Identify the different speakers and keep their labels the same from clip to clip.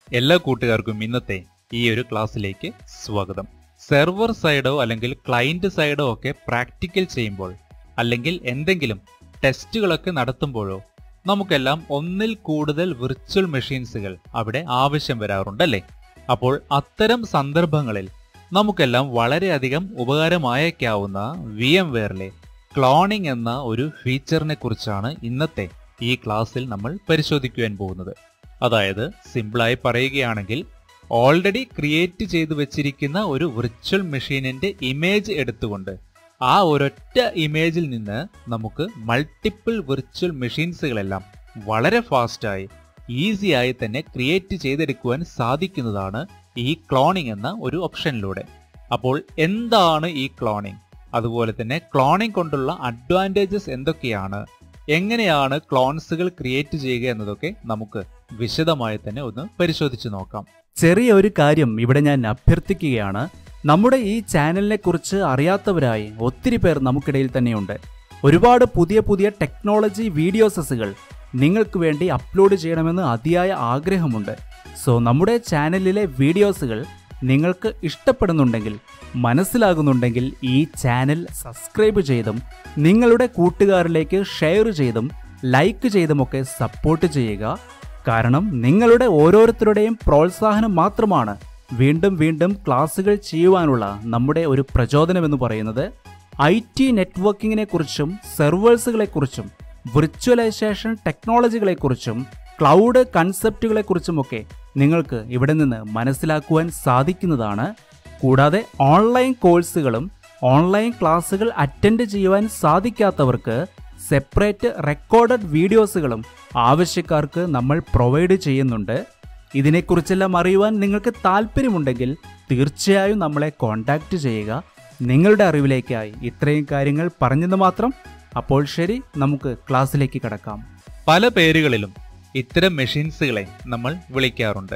Speaker 1: എല്ലാ കൂട്ടുകാർക്കും ഇന്നത്തെ ഈ ഒരു ക്ലാസ്സിലേക്ക് സ്വാഗതം സെർവർ സൈഡോ അല്ലെങ്കിൽ ക്ലയന്റ് സൈഡോ ഒക്കെ പ്രാക്ടിക്കൽ ചെയ്യുമ്പോൾ അല്ലെങ്കിൽ എന്തെങ്കിലും ടെസ്റ്റുകളൊക്കെ നടത്തുമ്പോഴോ നമുക്കെല്ലാം ഒന്നിൽ കൂടുതൽ വിർച്വൽ മെഷീൻസുകൾ അവിടെ ആവശ്യം വരാറുണ്ടല്ലേ അപ്പോൾ അത്തരം സന്ദർഭങ്ങളിൽ നമുക്കെല്ലാം വളരെയധികം ഉപകാരമായേക്കാവുന്ന വി എം വെയറിലെ ക്ലോണിംഗ് എന്ന ഒരു ഫീച്ചറിനെ കുറിച്ചാണ് ഇന്നത്തെ ഈ ക്ലാസ്സിൽ നമ്മൾ പരിശോധിക്കുവാൻ പോകുന്നത് അതായത് സിമ്പിളായി പറയുകയാണെങ്കിൽ ഓൾറെഡി ക്രിയേറ്റ് ചെയ്തു വെച്ചിരിക്കുന്ന ഒരു വിർച്വൽ മെഷീനിന്റെ ഇമേജ് എടുത്തുകൊണ്ട് ആ ഒരൊറ്റ ഇമേജിൽ നിന്ന് നമുക്ക് മൾട്ടിപ്പിൾ വിർച്വൽ മെഷീൻസുകളെല്ലാം വളരെ ഫാസ്റ്റായി ഈസിയായി തന്നെ ക്രിയേറ്റ് ചെയ്തെടുക്കുവാൻ സാധിക്കുന്നതാണ് ഈ ക്ലോണിംഗ് എന്ന ഒരു ഓപ്ഷനിലൂടെ അപ്പോൾ എന്താണ് ഈ ക്ലോണിംഗ് അതുപോലെ തന്നെ ക്ലോണിംഗ് കൊണ്ടുള്ള അഡ്വാൻറ്റേജസ് എന്തൊക്കെയാണ് എങ്ങനെയാണ് ക്ലോൺസുകൾ ക്രിയേറ്റ് ചെയ്യുക എന്നതൊക്കെ നമുക്ക് വിശദമായി തന്നെ ഒന്ന് പരിശോധിച്ച് നോക്കാം
Speaker 2: ചെറിയ ഒരു കാര്യം ഇവിടെ ഞാൻ അഭ്യർത്ഥിക്കുകയാണ് നമ്മുടെ ഈ ചാനലിനെ കുറിച്ച് അറിയാത്തവരായി ഒത്തിരി പേർ നമുക്കിടയിൽ തന്നെയുണ്ട് ഒരുപാട് പുതിയ പുതിയ ടെക്നോളജി വീഡിയോസസുകൾ നിങ്ങൾക്ക് വേണ്ടി അപ്ലോഡ് ചെയ്യണമെന്ന് അതിയായ ആഗ്രഹമുണ്ട് സോ നമ്മുടെ ചാനലിലെ വീഡിയോസുകൾ നിങ്ങൾക്ക് ഇഷ്ടപ്പെടുന്നുണ്ടെങ്കിൽ മനസ്സിലാകുന്നുണ്ടെങ്കിൽ ഈ ചാനൽ സബ്സ്ക്രൈബ് ചെയ്തും നിങ്ങളുടെ കൂട്ടുകാരിലേക്ക് ഷെയർ ചെയ്തും ലൈക്ക് ചെയ്തുമൊക്കെ സപ്പോർട്ട് ചെയ്യുക കാരണം നിങ്ങളുടെ ഓരോരുത്തരുടെയും പ്രോത്സാഹനം മാത്രമാണ് വീണ്ടും വീണ്ടും ക്ലാസ്സുകൾ ചെയ്യുവാനുള്ള നമ്മുടെ ഒരു പ്രചോദനമെന്ന് പറയുന്നത് ഐ ടി നെറ്റ്വർക്കിങ്ങിനെ കുറിച്ചും സെർവേഴ്സുകളെക്കുറിച്ചും വിർച്വലൈസേഷൻ ടെക്നോളജികളെക്കുറിച്ചും ക്ലൗഡ് കൺസെപ്റ്റുകളെക്കുറിച്ചുമൊക്കെ നിങ്ങൾക്ക് ഇവിടെ നിന്ന് മനസ്സിലാക്കുവാൻ സാധിക്കുന്നതാണ് കൂടാതെ ഓൺലൈൻ കോഴ്സുകളും ഓൺലൈൻ ക്ലാസ്സുകൾ അറ്റൻഡ് ചെയ്യുവാൻ സാധിക്കാത്തവർക്ക് സെപ്പറേറ്റ് റെക്കോർഡഡ് വീഡിയോസുകളും ആവശ്യക്കാർക്ക് നമ്മൾ പ്രൊവൈഡ് ചെയ്യുന്നുണ്ട് ഇതിനെക്കുറിച്ചെല്ലാം അറിയുവാൻ നിങ്ങൾക്ക് താല്പര്യമുണ്ടെങ്കിൽ തീർച്ചയായും നമ്മളെ കോൺടാക്റ്റ് ചെയ്യുക നിങ്ങളുടെ അറിവിലേക്കായി ഇത്രയും കാര്യങ്ങൾ പറഞ്ഞെന്ന് മാത്രം അപ്പോൾ ശരി നമുക്ക് ക്ലാസ്സിലേക്ക് കടക്കാം
Speaker 1: പല പേരുകളിലും ഇത്തരം മെഷീൻസുകളെ നമ്മൾ വിളിക്കാറുണ്ട്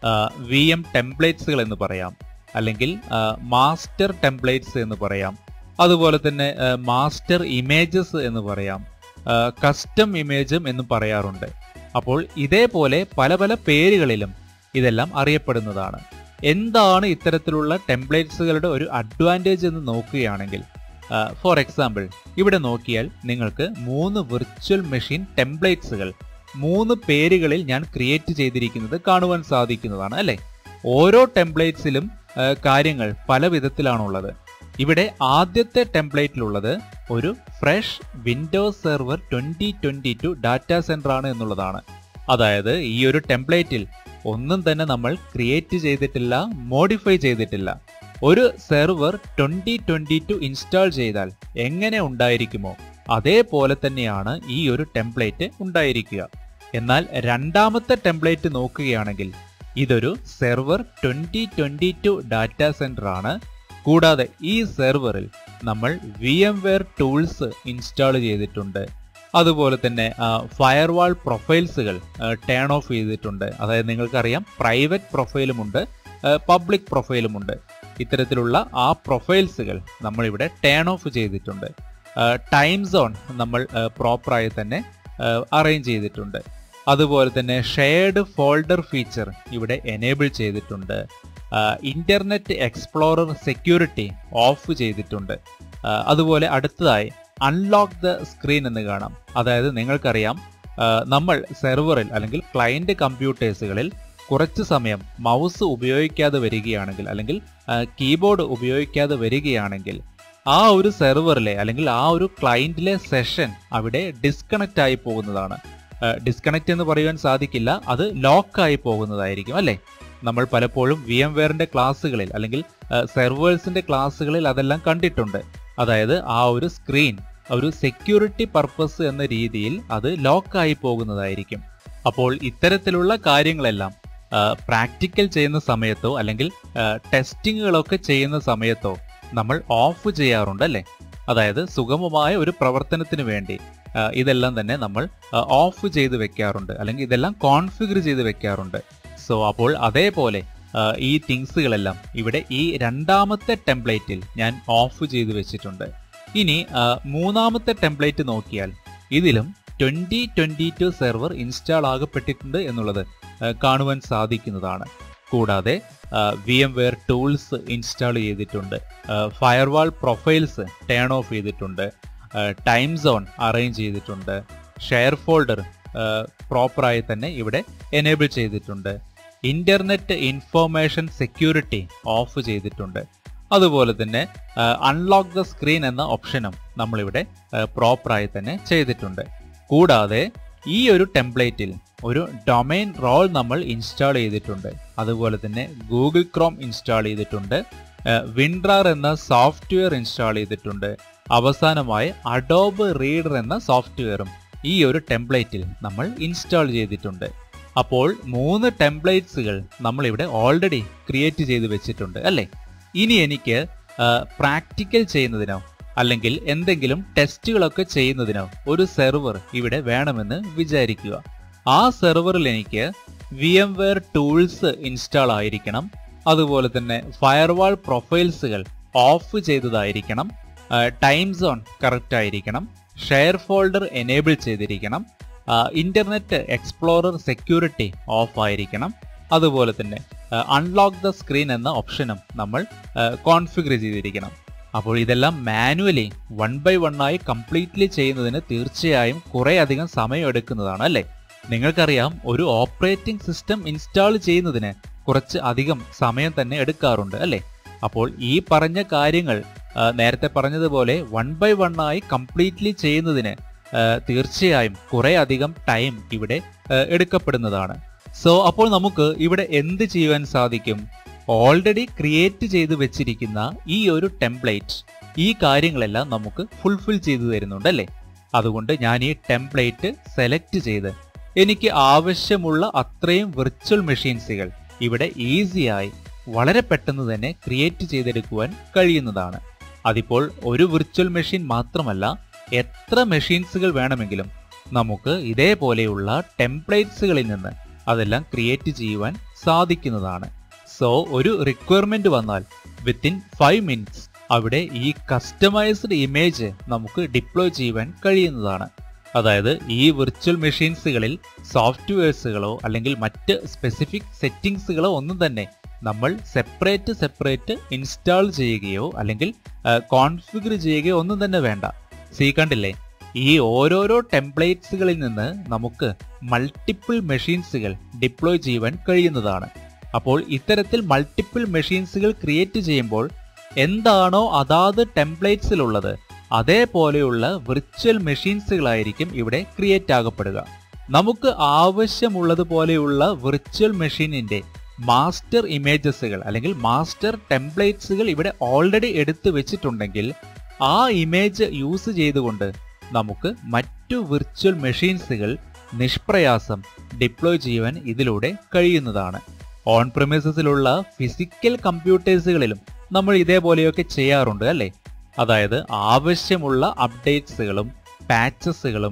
Speaker 1: വി എം ടെംപ്ലേറ്റ്സുകൾ എന്ന് പറയാം അല്ലെങ്കിൽ മാസ്റ്റർ ടെംപ്ലേറ്റ്സ് എന്ന് പറയാം അതുപോലെ തന്നെ മാസ്റ്റർ ഇമേജസ് എന്ന് പറയാം കസ്റ്റം ഇമേജും എന്ന് പറയാറുണ്ട് അപ്പോൾ ഇതേപോലെ പല പല പേരുകളിലും ഇതെല്ലാം അറിയപ്പെടുന്നതാണ് എന്താണ് ഇത്തരത്തിലുള്ള ടെംപ്ലേറ്റ്സുകളുടെ ഒരു അഡ്വാൻറ്റേജ് എന്ന് നോക്കുകയാണെങ്കിൽ ഫോർ എക്സാമ്പിൾ ഇവിടെ നോക്കിയാൽ നിങ്ങൾക്ക് മൂന്ന് വിർച്വൽ മെഷീൻ ടെംപ്ലേറ്റ്സുകൾ മൂന്ന് പേരുകളിൽ ഞാൻ ക്രിയേറ്റ് ചെയ്തിരിക്കുന്നത് കാണുവാൻ സാധിക്കുന്നതാണ് അല്ലെ ഓരോ ടെംപ്ലേറ്റ്സിലും കാര്യങ്ങൾ പല വിധത്തിലാണുള്ളത് ഇവിടെ ആദ്യത്തെ ടെംപ്ലേറ്റിലുള്ളത് ഒരു fresh Windows server twenty twenty two data center ആണ് എന്നുള്ളതാണ് അതായത് ഈ ഒരു ടെംപ്ലേറ്റിൽ ഒന്നും തന്നെ നമ്മൾ ക്രിയേറ്റ് ചെയ്തിട്ടില്ല മോഡിഫൈ ചെയ്തിട്ടില്ല ഒരു server twenty twenty two install ചെയ്താൽ എങ്ങനെ ഉണ്ടായിരിക്കുമോ അതേപോലെ തന്നെയാണ് ഈ ഒരു ടെംപ്ലേറ്റ് ഉണ്ടായിരിക്കുക എന്നാൽ രണ്ടാമത്തെ ടെംപ്ലേറ്റ് നോക്കുകയാണെങ്കിൽ ഇതൊരു server twenty twenty two data center ആണ് കൂടാതെ ഈ സെർവറിൽ നമ്മൾ V M wear tools install ചെയ്തിട്ടുണ്ട് അതുപോലെ തന്നെ ഫയർവാൾ പ്രൊഫൈൽസുകൾ ടേൺ ഓഫ് ചെയ്തിട്ടുണ്ട് അതായത് നിങ്ങൾക്കറിയാം പ്രൈവറ്റ് പ്രൊഫൈലുമുണ്ട് പബ്ലിക് പ്രൊഫൈലുമുണ്ട് ഇത്തരത്തിലുള്ള ആ പ്രൊഫൈൽസുകൾ നമ്മളിവിടെ ടേൺ ഓഫ് ചെയ്തിട്ടുണ്ട് ടൈം സോൺ നമ്മൾ പ്രോപ്പറായി തന്നെ അറേഞ്ച് ചെയ്തിട്ടുണ്ട് അതുപോലെ തന്നെ ഷെയർഡ് ഫോൾഡർ ഫീച്ചർ ഇവിടെ എനേബിൾ ചെയ്തിട്ടുണ്ട് ഇന്റർനെറ്റ് എക്സ്പ്ലോറർ സെക്യൂരിറ്റി ഓഫ് ചെയ്തിട്ടുണ്ട് അതുപോലെ അടുത്തതായി അൺലോക്ക് ദ സ്ക്രീൻ എന്ന് കാണാം അതായത് നിങ്ങൾക്കറിയാം നമ്മൾ സെർവറിൽ അല്ലെങ്കിൽ ക്ലയന്റ് കമ്പ്യൂട്ടേഴ്സുകളിൽ കുറച്ച് സമയം മൗസ് ഉപയോഗിക്കാതെ വരികയാണെങ്കിൽ അല്ലെങ്കിൽ കീബോർഡ് ഉപയോഗിക്കാതെ വരികയാണെങ്കിൽ ആ ഒരു സെർവറിലെ അല്ലെങ്കിൽ ആ ഒരു ക്ലയന്റിലെ സെഷൻ അവിടെ ഡിസ്കണക്റ്റ് ആയി പോകുന്നതാണ് ഡിസ്കണക്റ്റ് എന്ന് പറയുവാൻ സാധിക്കില്ല അത് ലോക്കായി പോകുന്നതായിരിക്കും അല്ലേ നമ്മൾ പലപ്പോഴും വി എം വെയറിന്റെ ക്ലാസ്സുകളിൽ അല്ലെങ്കിൽ സെർവേഴ്സിന്റെ ക്ലാസ്സുകളിൽ അതെല്ലാം കണ്ടിട്ടുണ്ട് അതായത് ആ ഒരു സ്ക്രീൻ ഒരു സെക്യൂരിറ്റി പർപ്പസ് എന്ന രീതിയിൽ അത് ലോക്കായി പോകുന്നതായിരിക്കും അപ്പോൾ ഇത്തരത്തിലുള്ള കാര്യങ്ങളെല്ലാം പ്രാക്ടിക്കൽ ചെയ്യുന്ന സമയത്തോ അല്ലെങ്കിൽ ടെസ്റ്റിങ്ങുകളൊക്കെ ചെയ്യുന്ന സമയത്തോ നമ്മൾ ഓഫ് ചെയ്യാറുണ്ട് അല്ലേ അതായത് സുഗമമായ ഒരു പ്രവർത്തനത്തിന് വേണ്ടി ഇതെല്ലാം തന്നെ നമ്മൾ ഓഫ് ചെയ്ത് വെക്കാറുണ്ട് അല്ലെങ്കിൽ ഇതെല്ലാം കോൺഫിഗർ ചെയ്ത് വെക്കാറുണ്ട് സോ അപ്പോൾ അതേപോലെ ഈ തിങ്സുകളെല്ലാം ഇവിടെ ഈ രണ്ടാമത്തെ ടെംപ്ലേറ്റിൽ ഞാൻ ഓഫ് ചെയ്ത് വെച്ചിട്ടുണ്ട് ഇനി മൂന്നാമത്തെ ടെംപ്ലേറ്റ് നോക്കിയാൽ ഇതിലും twenty twenty two server install ആകപ്പെട്ടിട്ടുണ്ട് എന്നുള്ളത് കാണുവാൻ സാധിക്കുന്നതാണ് കൂടാതെ V M wear tools install ചെയ്തിട്ടുണ്ട് ഫയർവാൾ പ്രൊഫൈൽസ് ടേൺ ഓഫ് ചെയ്തിട്ടുണ്ട് ടൈം സോൺ അറേഞ്ച് ചെയ്തിട്ടുണ്ട് ഷെയർ ഫോൾഡർ പ്രോപ്പറായി തന്നെ ഇവിടെ എനേബിൾ ചെയ്തിട്ടുണ്ട് ഇന്റർനെറ്റ് ഇൻഫോർമേഷൻ സെക്യൂരിറ്റി ഓഫ് ചെയ്തിട്ടുണ്ട് അതുപോലെ തന്നെ അൺലോക്ക് ദ സ്ക്രീൻ എന്ന ഓപ്ഷനും നമ്മളിവിടെ പ്രോപ്പറായി തന്നെ ചെയ്തിട്ടുണ്ട് കൂടാതെ ഈ ഒരു ടെംപ്ലേറ്റിൽ ഒരു ഡൊമൈൻ റോൾ നമ്മൾ ഇൻസ്റ്റാൾ ചെയ്തിട്ടുണ്ട് അതുപോലെ തന്നെ ഗൂഗിൾ ക്രോം ഇൻസ്റ്റാൾ ചെയ്തിട്ടുണ്ട് വിൻഡ്രാർ എന്ന സോഫ്റ്റ്വെയർ ഇൻസ്റ്റാൾ ചെയ്തിട്ടുണ്ട് അവസാനമായി അഡോബ് റീഡർ എന്ന സോഫ്റ്റ്വെയറും ഈ ഒരു ടെംപ്ലേറ്റിൽ നമ്മൾ ഇൻസ്റ്റാൾ ചെയ്തിട്ടുണ്ട് അപ്പോൾ മൂന്ന് ടെംപ്ലേറ്റ്സുകൾ നമ്മളിവിടെ ഓൾറെഡി ക്രിയേറ്റ് ചെയ്ത് വെച്ചിട്ടുണ്ട് അല്ലേ ഇനി എനിക്ക് പ്രാക്ടിക്കൽ ചെയ്യുന്നതിനോ അല്ലെങ്കിൽ എന്തെങ്കിലും ടെസ്റ്റുകളൊക്കെ ചെയ്യുന്നതിനോ ഒരു സെർവർ ഇവിടെ വേണമെന്ന് വിചാരിക്കുക ആ സെർവറിൽ എനിക്ക് V M wear tools install ആയിരിക്കണം അതുപോലെ തന്നെ ഫയർവാൾ പ്രൊഫൈൽസുകൾ ഓഫ് ചെയ്തതായിരിക്കണം ടൈം സോൺ കറക്റ്റ് ആയിരിക്കണം ഷെയർ ഫോൾഡർ എനേബിൾ ചെയ്തിരിക്കണം ഇന്റർനെറ്റ് എക്സ്പ്ലോറർ സെക്യൂരിറ്റി ഓഫ് ആയിരിക്കണം അതുപോലെ തന്നെ അൺലോക്ക് ദ സ്ക്രീൻ എന്ന ഓപ്ഷനും നമ്മൾ കോൺഫിഗർ ചെയ്തിരിക്കണം അപ്പോൾ ഇതെല്ലാം മാനുവലി വൺ ബൈ വൺ ആയി കംപ്ലീറ്റ്ലി ചെയ്യുന്നതിന് തീർച്ചയായും കുറെ അധികം സമയം എടുക്കുന്നതാണ് അല്ലേ നിങ്ങൾക്കറിയാം ഒരു ഓപ്പറേറ്റിംഗ് സിസ്റ്റം ഇൻസ്റ്റാൾ ചെയ്യുന്നതിന് കുറച്ച് അധികം സമയം തന്നെ എടുക്കാറുണ്ട് അല്ലേ അപ്പോൾ ഈ പറഞ്ഞ കാര്യങ്ങൾ നേരത്തെ പറഞ്ഞതുപോലെ വൺ ബൈ വൺ ആയി കംപ്ലീറ്റ്ലി ചെയ്യുന്നതിന് തീർച്ചയായും കുറെ അധികം ടൈം ഇവിടെ എടുക്കപ്പെടുന്നതാണ് സോ അപ്പോൾ നമുക്ക് ഇവിടെ എന്ത് ചെയ്യുവാൻ സാധിക്കും ഓൾറെഡി ക്രിയേറ്റ് ചെയ്ത് വെച്ചിരിക്കുന്ന ഈ ഒരു ടെംപ്ലേറ്റ് ഈ കാര്യങ്ങളെല്ലാം നമുക്ക് ഫുൾഫിൽ ചെയ്തു തരുന്നുണ്ട് അല്ലേ അതുകൊണ്ട് ഞാൻ ഈ ടെംപ്ലേറ്റ് സെലക്ട് ചെയ്ത് എനിക്ക് ആവശ്യമുള്ള അത്രയും വിർച്വൽ മെഷീൻസുകൾ ഇവിടെ ഈസിയായി വളരെ പെട്ടെന്ന് തന്നെ ക്രിയേറ്റ് ചെയ്തെടുക്കുവാൻ കഴിയുന്നതാണ് അതിപ്പോൾ ഒരു വിർച്വൽ മെഷീൻ മാത്രമല്ല എത്ര മെഷീൻസുകൾ വേണമെങ്കിലും നമുക്ക് ഇതേപോലെയുള്ള ടെംപ്ലേറ്റ്സുകളിൽ നിന്ന് അതെല്ലാം ക്രിയേറ്റ് ചെയ്യുവാൻ സാധിക്കുന്നതാണ് സോ ഒരു റിക്വയർമെന്റ് വന്നാൽ വിത്തിൻ ഫൈവ് മിനിറ്റ്സ് അവിടെ ഈ കസ്റ്റമൈസ്ഡ് ഇമേജ് നമുക്ക് ഡിപ്ലോയ് ചെയ്യുവാൻ കഴിയുന്നതാണ് അതായത് ഈ വിർച്വൽ മെഷീൻസുകളിൽ സോഫ്റ്റ്വെയർസുകളോ അല്ലെങ്കിൽ മറ്റ് സ്പെസിഫിക് സെറ്റിംഗ്സുകളോ ഒന്നും തന്നെ നമ്മൾ സെപ്പറേറ്റ് സെപ്പറേറ്റ് ഇൻസ്റ്റാൾ ചെയ്യുകയോ അല്ലെങ്കിൽ കോൺഫിഗർ ചെയ്യുകയോ ഒന്നും തന്നെ വേണ്ട സീ കണ്ടില്ലേ ഈ ഓരോരോ ടെംപ്ലേറ്റ്സുകളിൽ നിന്ന് നമുക്ക് മൾട്ടിപ്പിൾ മെഷീൻസുകൾ ഡിപ്ലോയ് ചെയ്യുവാൻ കഴിയുന്നതാണ് അപ്പോൾ ഇത്തരത്തിൽ മൾട്ടിപ്പിൾ മെഷീൻസുകൾ ക്രിയേറ്റ് ചെയ്യുമ്പോൾ എന്താണോ അതാത് ടെംപ്ലേറ്റ്സിലുള്ളത് അതേപോലെയുള്ള വിർച്വൽ മെഷീൻസുകളായിരിക്കും ഇവിടെ ക്രിയേറ്റ് ആകപ്പെടുക നമുക്ക് ആവശ്യമുള്ളതുപോലെയുള്ള വിർച്വൽ മെഷീനിന്റെ മാസ്റ്റർ ഇമേജസുകൾ അല്ലെങ്കിൽ മാസ്റ്റർ ടെംപ്ലേറ്റ്സുകൾ ഇവിടെ ഓൾറെഡി എടുത്തു വെച്ചിട്ടുണ്ടെങ്കിൽ ആ ഇമേജ് യൂസ് ചെയ്തുകൊണ്ട് നമുക്ക് മറ്റു വിർച്വൽ മെഷീൻസുകൾ നിഷ്പ്രയാസം ഡിപ്ലോയ് ചെയ്യുവാൻ ഇതിലൂടെ കഴിയുന്നതാണ് ഓൺ പ്രിമിസസിലുള്ള ഫിസിക്കൽ കമ്പ്യൂട്ടേഴ്സുകളിലും നമ്മൾ ഇതേപോലെയൊക്കെ ചെയ്യാറുണ്ട് അല്ലേ അതായത് ആവശ്യമുള്ള അപ്ഡേറ്റ്സുകളും പാച്ചസുകളും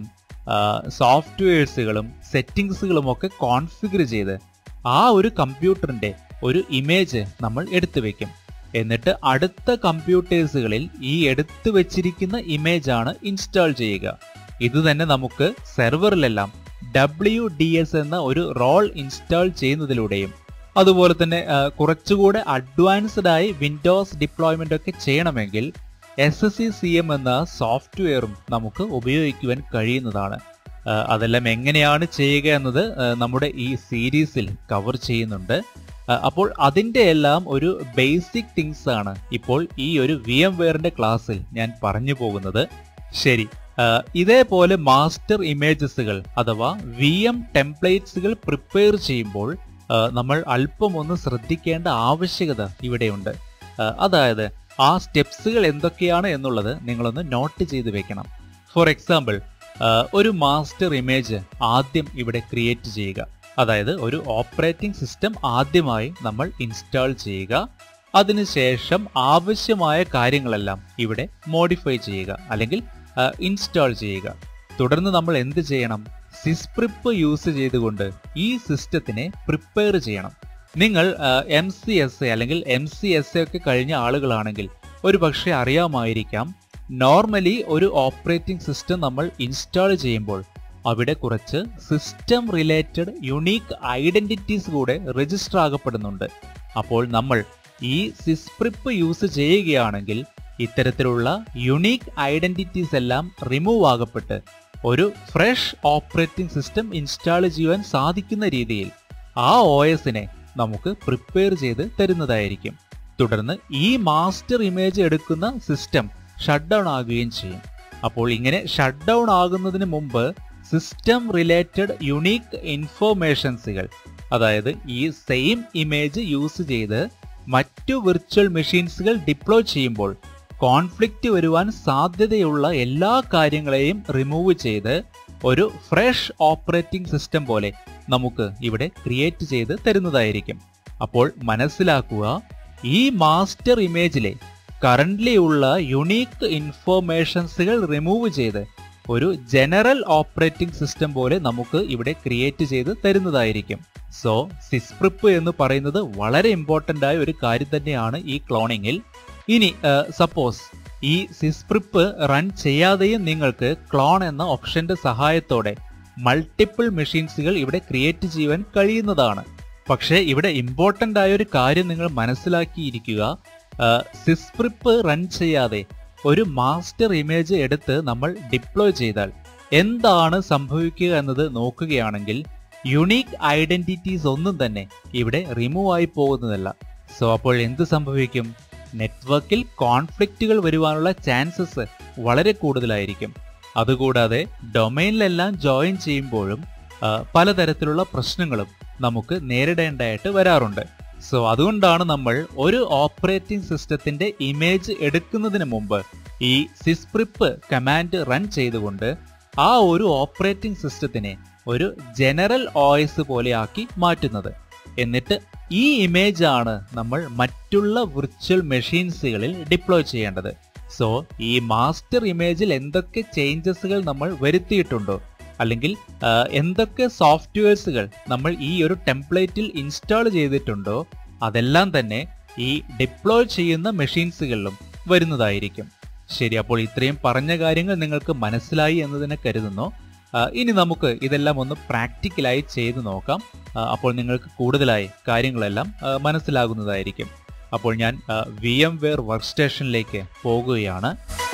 Speaker 1: സോഫ്റ്റ്വെയർസുകളും സെറ്റിംഗ്സുകളും ഒക്കെ കോൺഫിഗർ ചെയ്ത് ആ ഒരു കമ്പ്യൂട്ടറിന്റെ ഒരു ഇമേജ് നമ്മൾ എടുത്തു വെക്കും എന്നിട്ട് അടുത്ത കമ്പ്യൂട്ടേഴ്സുകളിൽ ഈ എടുത്തു വെച്ചിരിക്കുന്ന ഇമേജ് ആണ് ഇൻസ്റ്റാൾ ചെയ്യുക ഇത് തന്നെ നമുക്ക് സെർവറിലെല്ലാം ഡബ്ല്യു ഡി എസ് എന്ന ഒരു റോൾ ഇൻസ്റ്റാൾ ചെയ്യുന്നതിലൂടെയും അതുപോലെ തന്നെ കുറച്ചുകൂടെ അഡ്വാൻസ്ഡ് ആയി വിൻഡോസ് ഡിപ്ലോയ്മെന്റ് ഒക്കെ ചെയ്യണമെങ്കിൽ S S C C M എന്ന സോഫ്റ്റ്വെയറും നമുക്ക് ഉപയോഗിക്കുവാൻ കഴിയുന്നതാണ് അതെല്ലാം എങ്ങനെയാണ് ചെയ്യുക എന്നത് നമ്മുടെ ഈ സീരീസിൽ കവർ ചെയ്യുന്നുണ്ട് അപ്പോൾ അതിൻ്റെ എല്ലാം ഒരു ബേസിക് തിങ്സ് ആണ് ഇപ്പോൾ ഈ ഒരു വി എം വെയറിന്റെ ക്ലാസ്സിൽ ഞാൻ പറഞ്ഞു പോകുന്നത് ശരി ഇതേപോലെ മാസ്റ്റർ ഇമേജസുകൾ അഥവാ വി എം ടെംപ്ലേറ്റ്സുകൾ പ്രിപ്പയർ ചെയ്യുമ്പോൾ നമ്മൾ അല്പം ഒന്ന് ശ്രദ്ധിക്കേണ്ട ആവശ്യകത ഇവിടെയുണ്ട് അതായത് ആ സ്റ്റെപ്സുകൾ എന്തൊക്കെയാണ് എന്നുള്ളത് നിങ്ങളൊന്ന് നോട്ട് ചെയ്ത് വെക്കണം ഫോർ എക്സാമ്പിൾ ഒരു മാസ്റ്റർ ഇമേജ് ആദ്യം ഇവിടെ ക്രിയേറ്റ് ചെയ്യുക അതായത് ഒരു ഓപ്പറേറ്റിംഗ് സിസ്റ്റം ആദ്യമായി നമ്മൾ ഇൻസ്റ്റാൾ ചെയ്യുക അതിനുശേഷം ആവശ്യമായ കാര്യങ്ങളെല്ലാം ഇവിടെ മോഡിഫൈ ചെയ്യുക അല്ലെങ്കിൽ ഇൻസ്റ്റാൾ ചെയ്യുക തുടർന്ന് നമ്മൾ എന്ത് ചെയ്യണം സിസ്പ്രിപ്പ് യൂസ് ചെയ്തുകൊണ്ട് ഈ സിസ്റ്റത്തിനെ പ്രിപ്പയർ ചെയ്യണം നിങ്ങൾ എം സി എസ് എ അല്ലെങ്കിൽ എം സി എസ് എ ഒക്കെ കഴിഞ്ഞ ആളുകളാണെങ്കിൽ ഒരു പക്ഷേ അറിയാമായിരിക്കാം നോർമലി ഒരു ഓപ്പറേറ്റിംഗ് സിസ്റ്റം നമ്മൾ ഇൻസ്റ്റാൾ ചെയ്യുമ്പോൾ അവിടെ കുറച്ച് സിസ്റ്റം റിലേറ്റഡ് യുണീക്ക് ഐഡന്റിറ്റീസ് കൂടെ രജിസ്റ്റർ ആകപ്പെടുന്നുണ്ട് അപ്പോൾ നമ്മൾ ഈ സിസ്പ്രിപ്പ് യൂസ് ചെയ്യുകയാണെങ്കിൽ ഇത്തരത്തിലുള്ള യുണീക്ക് ഐഡന്റിറ്റീസ് എല്ലാം റിമൂവ് ആകപ്പെട്ട് ഒരു ഫ്രഷ് ഓപ്പറേറ്റിംഗ് സിസ്റ്റം ഇൻസ്റ്റാൾ ചെയ്യുവാൻ സാധിക്കുന്ന രീതിയിൽ ആ ഒ എസിനെ നമുക്ക് പ്രിപ്പയർ ചെയ്ത് തരുന്നതായിരിക്കും തുടർന്ന് ഈ മാസ്റ്റർ ഇമേജ് എടുക്കുന്ന സിസ്റ്റം ഷട്ട് ഡൗൺ ആകുകയും ചെയ്യും അപ്പോൾ ഇങ്ങനെ ഷട്ട് ഡൗൺ ആകുന്നതിന് മുമ്പ് സിസ്റ്റം റിലേറ്റഡ് യുണീക്ക് ഇൻഫോർമേഷൻസുകൾ അതായത് ഈ സെയിം ഇമേജ് യൂസ് ചെയ്ത് മറ്റു വിർച്വൽ മെഷീൻസുകൾ ഡിപ്ലോയ് ചെയ്യുമ്പോൾ കോൺഫ്ലിക്റ്റ് വരുവാൻ സാധ്യതയുള്ള എല്ലാ കാര്യങ്ങളെയും റിമൂവ് ചെയ്ത് ഒരു ഫ്രഷ് ഓപ്പറേറ്റിംഗ് സിസ്റ്റം പോലെ നമുക്ക് ഇവിടെ ക്രിയേറ്റ് ചെയ്ത് തരുന്നതായിരിക്കും അപ്പോൾ മനസ്സിലാക്കുക ഈ മാസ്റ്റർ ഇമേജിലെ കറന്റ്ലി ഉള്ള യുണീക്ക് ഇൻഫോർമേഷൻസുകൾ റിമൂവ് ചെയ്ത് ഒരു ജനറൽ ഓപ്പറേറ്റിംഗ് സിസ്റ്റം പോലെ നമുക്ക് ഇവിടെ ക്രിയേറ്റ് ചെയ്ത് തരുന്നതായിരിക്കും സോ സിസ്പ്രിപ്പ് എന്ന് പറയുന്നത് വളരെ ഇമ്പോർട്ടന്റ് ആയ ഒരു കാര്യം തന്നെയാണ് ഈ ക്ലോണിങ്ങിൽ ഇനി സപ്പോസ് ഈ സിസ്പ്രിപ്പ് റൺ ചെയ്യാതെയും നിങ്ങൾക്ക് ക്ലോൺ എന്ന ഓപ്ഷന്റെ സഹായത്തോടെ മൾട്ടിപ്പിൾ മെഷീൻസുകൾ ഇവിടെ ക്രിയേറ്റ് ചെയ്യുവാൻ കഴിയുന്നതാണ് പക്ഷേ ഇവിടെ ഇമ്പോർട്ടന്റ് ആയ ഒരു കാര്യം നിങ്ങൾ മനസ്സിലാക്കിയിരിക്കുക സിസ്പ്രിപ്പ് റൺ ചെയ്യാതെ ഒരു മാസ്റ്റർ ഇമേജ് എടുത്ത് നമ്മൾ ഡിപ്ലോയ് ചെയ്താൽ എന്താണ് സംഭവിക്കുക എന്നത് നോക്കുകയാണെങ്കിൽ യുണീക്ക് ഐഡന്റിറ്റീസ് ഒന്നും തന്നെ ഇവിടെ റിമൂവ് ആയി പോകുന്നതല്ല സോ അപ്പോൾ എന്ത് സംഭവിക്കും നെറ്റ്വർക്കിൽ കോൺഫ്ലിക്റ്റുകൾ വരുവാനുള്ള ചാൻസസ് വളരെ കൂടുതലായിരിക്കും അതുകൂടാതെ ഡൊമൈനിലെല്ലാം ജോയിൻ ചെയ്യുമ്പോഴും ആ, പലതരത്തിലുള്ള പ്രശ്നങ്ങളും നമുക്ക് നേരിടേണ്ടതായിട്ട് വരാറുണ്ട് സോ അതുകൊണ്ടാണ് നമ്മൾ ഒരു ഓപ്പറേറ്റിംഗ് സിസ്റ്റത്തിന്റെ ഇമേജ് എടുക്കുന്നതിന് മുമ്പ് ഈ സിസ്പ്രിപ്പ് കമാൻഡ് റൺ ചെയ്തുകൊണ്ട് ആ ഒരു ഓപ്പറേറ്റിംഗ് സിസ്റ്റത്തിനെ ഒരു ജനറൽ ഓയസ് പോലെയാക്കി മാറ്റുന്നത് എന്നിട്ട് ഈ ഇമേജ് ആണ് നമ്മൾ മറ്റുള്ള വിർച്വൽ മെഷീൻസുകളിൽ ഡിപ്ലോയ് ചെയ്യേണ്ടത് സോ ഈ മാസ്റ്റർ ഇമേജിൽ എന്തൊക്കെ ചേഞ്ചസുകൾ നമ്മൾ വരുത്തിയിട്ടുണ്ടോ അല്ലെങ്കിൽ ആ, എന്തൊക്കെ സോഫ്റ്റ്വെയർസുകൾ നമ്മൾ ഈ ഒരു ടെംപ്ലേറ്റിൽ ഇൻസ്റ്റാൾ ചെയ്തിട്ടുണ്ടോ അതെല്ലാം തന്നെ ഈ ഡിപ്ലോയ് ചെയ്യുന്ന മെഷീൻസുകളിലും വരുന്നതായിരിക്കും ശരി അപ്പോൾ ഇത്രയും പറഞ്ഞ കാര്യങ്ങൾ നിങ്ങൾക്ക് മനസ്സിലായി എന്ന് തന്നെ കരുതുന്നു ആ, ഇനി നമുക്ക് ഇതെല്ലാം ഒന്ന് പ്രാക്ടിക്കലായി ചെയ്തു നോക്കാം ആ, അപ്പോൾ നിങ്ങൾക്ക് കൂടുതലായി കാര്യങ്ങളെല്ലാം ആ, മനസ്സിലാകുന്നതായിരിക്കും അപ്പോൾ ഞാൻ വി എം വെയർ വർക്ക് സ്റ്റേഷനിലേക്ക് പോകുകയാണ്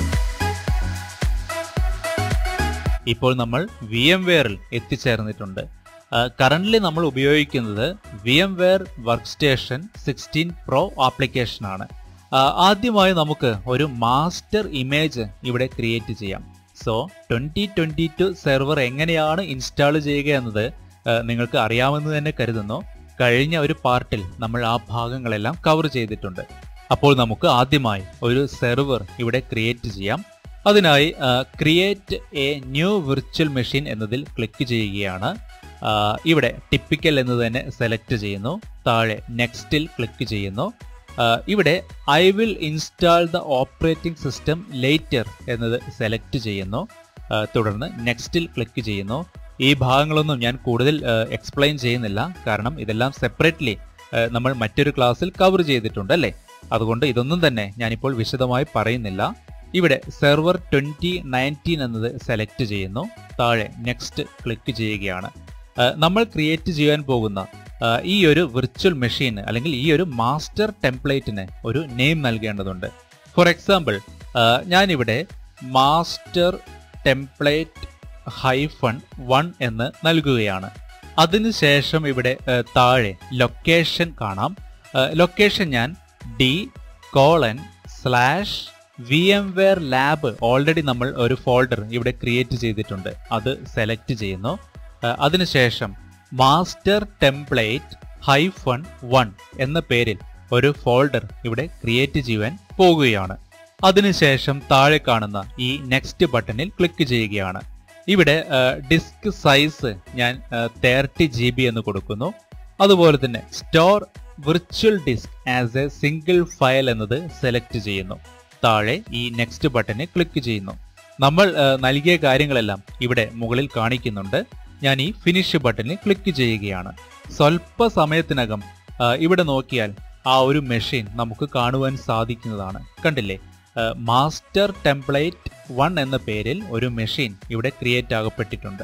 Speaker 1: ഇപ്പോൾ നമ്മൾ വി എം വെയറിൽ എത്തിച്ചേർന്നിട്ടുണ്ട് കറന്റ്ലി നമ്മൾ ഉപയോഗിക്കുന്നത് V M VMware workstation sixteen pro application ആണ് ആ, ആദ്യമായി നമുക്ക് ഒരു മാസ്റ്റർ ഇമേജ് ഇവിടെ ക്രിയേറ്റ് ചെയ്യാം so twenty twenty two server എങ്ങനെയാണ് ഇൻസ്റ്റാൾ ചെയ്യുക എന്നത് ആ, നിങ്ങൾക്ക് അറിയാമെന്ന് തന്നെ കരുതുന്നു കഴിഞ്ഞ ഒരു പാർട്ടിൽ നമ്മൾ ആ ഭാഗങ്ങളെല്ലാം കവർ ചെയ്തിട്ടുണ്ട് അപ്പോൾ നമുക്ക് ആദ്യമായി ഒരു സെർവർ ഇവിടെ ക്രിയേറ്റ് ചെയ്യാം അതിനായി create a new virtual machine എന്നതിൽ ക്ലിക്ക് ചെയ്യുകയാണ് ആ, ഇവിടെ ടിപ്പിക്കൽ എന്ന് തന്നെ സെലക്ട് ചെയ്യുന്നു താഴെ നെക്സ്റ്റിൽ ക്ലിക്ക് ചെയ്യുന്നു ആ, ഇവിടെ I will install the operating system later എന്നത് സെലക്ട് ചെയ്യുന്നു ആ, തുടർന്ന് നെക്സ്റ്റിൽ ക്ലിക്ക് ചെയ്യുന്നു ഈ ഭാഗങ്ങളൊന്നും ഞാൻ കൂടുതൽ എക്സ്പ്ലെയിൻ ചെയ്യുന്നില്ല കാരണം ഇതെല്ലാം സെപ്പറേറ്റ്ലി നമ്മൾ മറ്റൊരു ക്ലാസ്സിൽ കവർ ചെയ്തിട്ടുണ്ട് അല്ലേ അതുകൊണ്ട് ഇതൊന്നും തന്നെ ഞാനിപ്പോൾ വിശദമായി പറയുന്നില്ല ഇവിടെ സെർവർ ട്വന്റി നയൻറ്റീൻ എന്നത് സെലക്ട് ചെയ്യുന്നു താഴെ നെക്സ്റ്റ് ക്ലിക്ക് ചെയ്യുകയാണ് ആ, നമ്മൾ ക്രിയേറ്റ് ചെയ്യാൻ പോകുന്ന ആ, ഈ ഒരു വിർച്വൽ മെഷീൻ അല്ലെങ്കിൽ ഈ ഒരു മാസ്റ്റർ ടെംപ്ലേറ്റിന് ഒരു നെയിം നൽകേണ്ടതുണ്ട് ഫോർ എക്സാമ്പിൾ ഞാനിവിടെ മാസ്റ്റർ ടെംപ്ലേറ്റ് ഹൈഫൺ വൺ എന്ന് നൽകുകയാണ് അതിനുശേഷം ഇവിടെ ആ, താഴെ ലൊക്കേഷൻ കാണാം ലൊക്കേഷൻ ഞാൻ D colon slash V M wear lab already നമ്മൾ ഒരു ഫോൾഡർ ഇവിടെ ക്രിയേറ്റ് ചെയ്തിട്ടുണ്ട് അത് സെലക്ട് ചെയ്യുന്നു ആ, അതിനുശേഷം മാസ്റ്റർ ടെംപ്ലേറ്റ് ഹൈഫൺ വൺ എന്ന പേരിൽ ഒരു ഫോൾഡർ ഇവിടെ ക്രിയേറ്റ് ചെയ്യുവാൻ പോകുകയാണ് അതിനുശേഷം താഴെ കാണുന്ന ഈ നെക്സ്റ്റ് ബട്ടണിൽ ക്ലിക്ക് ചെയ്യുകയാണ് ഇവിടെ ഡിസ്ക് സൈസ് ഞാൻ തേർട്ടി ജി ബി എന്ന് കൊടുക്കുന്നു അതുപോലെ തന്നെ store virtual disk as a single file എന്നത് സെലക്ട് ചെയ്യുന്നു താഴെ ഈ നെക്സ്റ്റ് ബട്ടണിൽ ക്ലിക്ക് ചെയ്യുന്നു നമ്മൾ ആ, നൽകിയ കാര്യങ്ങളെല്ലാം ഇവിടെ മുകളിൽ കാണിക്കുന്നുണ്ട് ഞാൻ ഈ ഫിനിഷ് ബട്ടണിൽ ക്ലിക്ക് ചെയ്യുകയാണ് സ്വല്പ സമയത്തിനകം ആ, ഇവിടെ നോക്കിയാൽ ആ ഒരു മെഷീൻ നമുക്ക് കാണുവാൻ സാധിക്കുന്നതാണ് കണ്ടില്ലേ മാസ്റ്റർ ടെംപ്ലേറ്റ് വൺ എന്ന പേരിൽ ഒരു മെഷീൻ ഇവിടെ ക്രിയേറ്റ് ആകപ്പെട്ടിട്ടുണ്ട്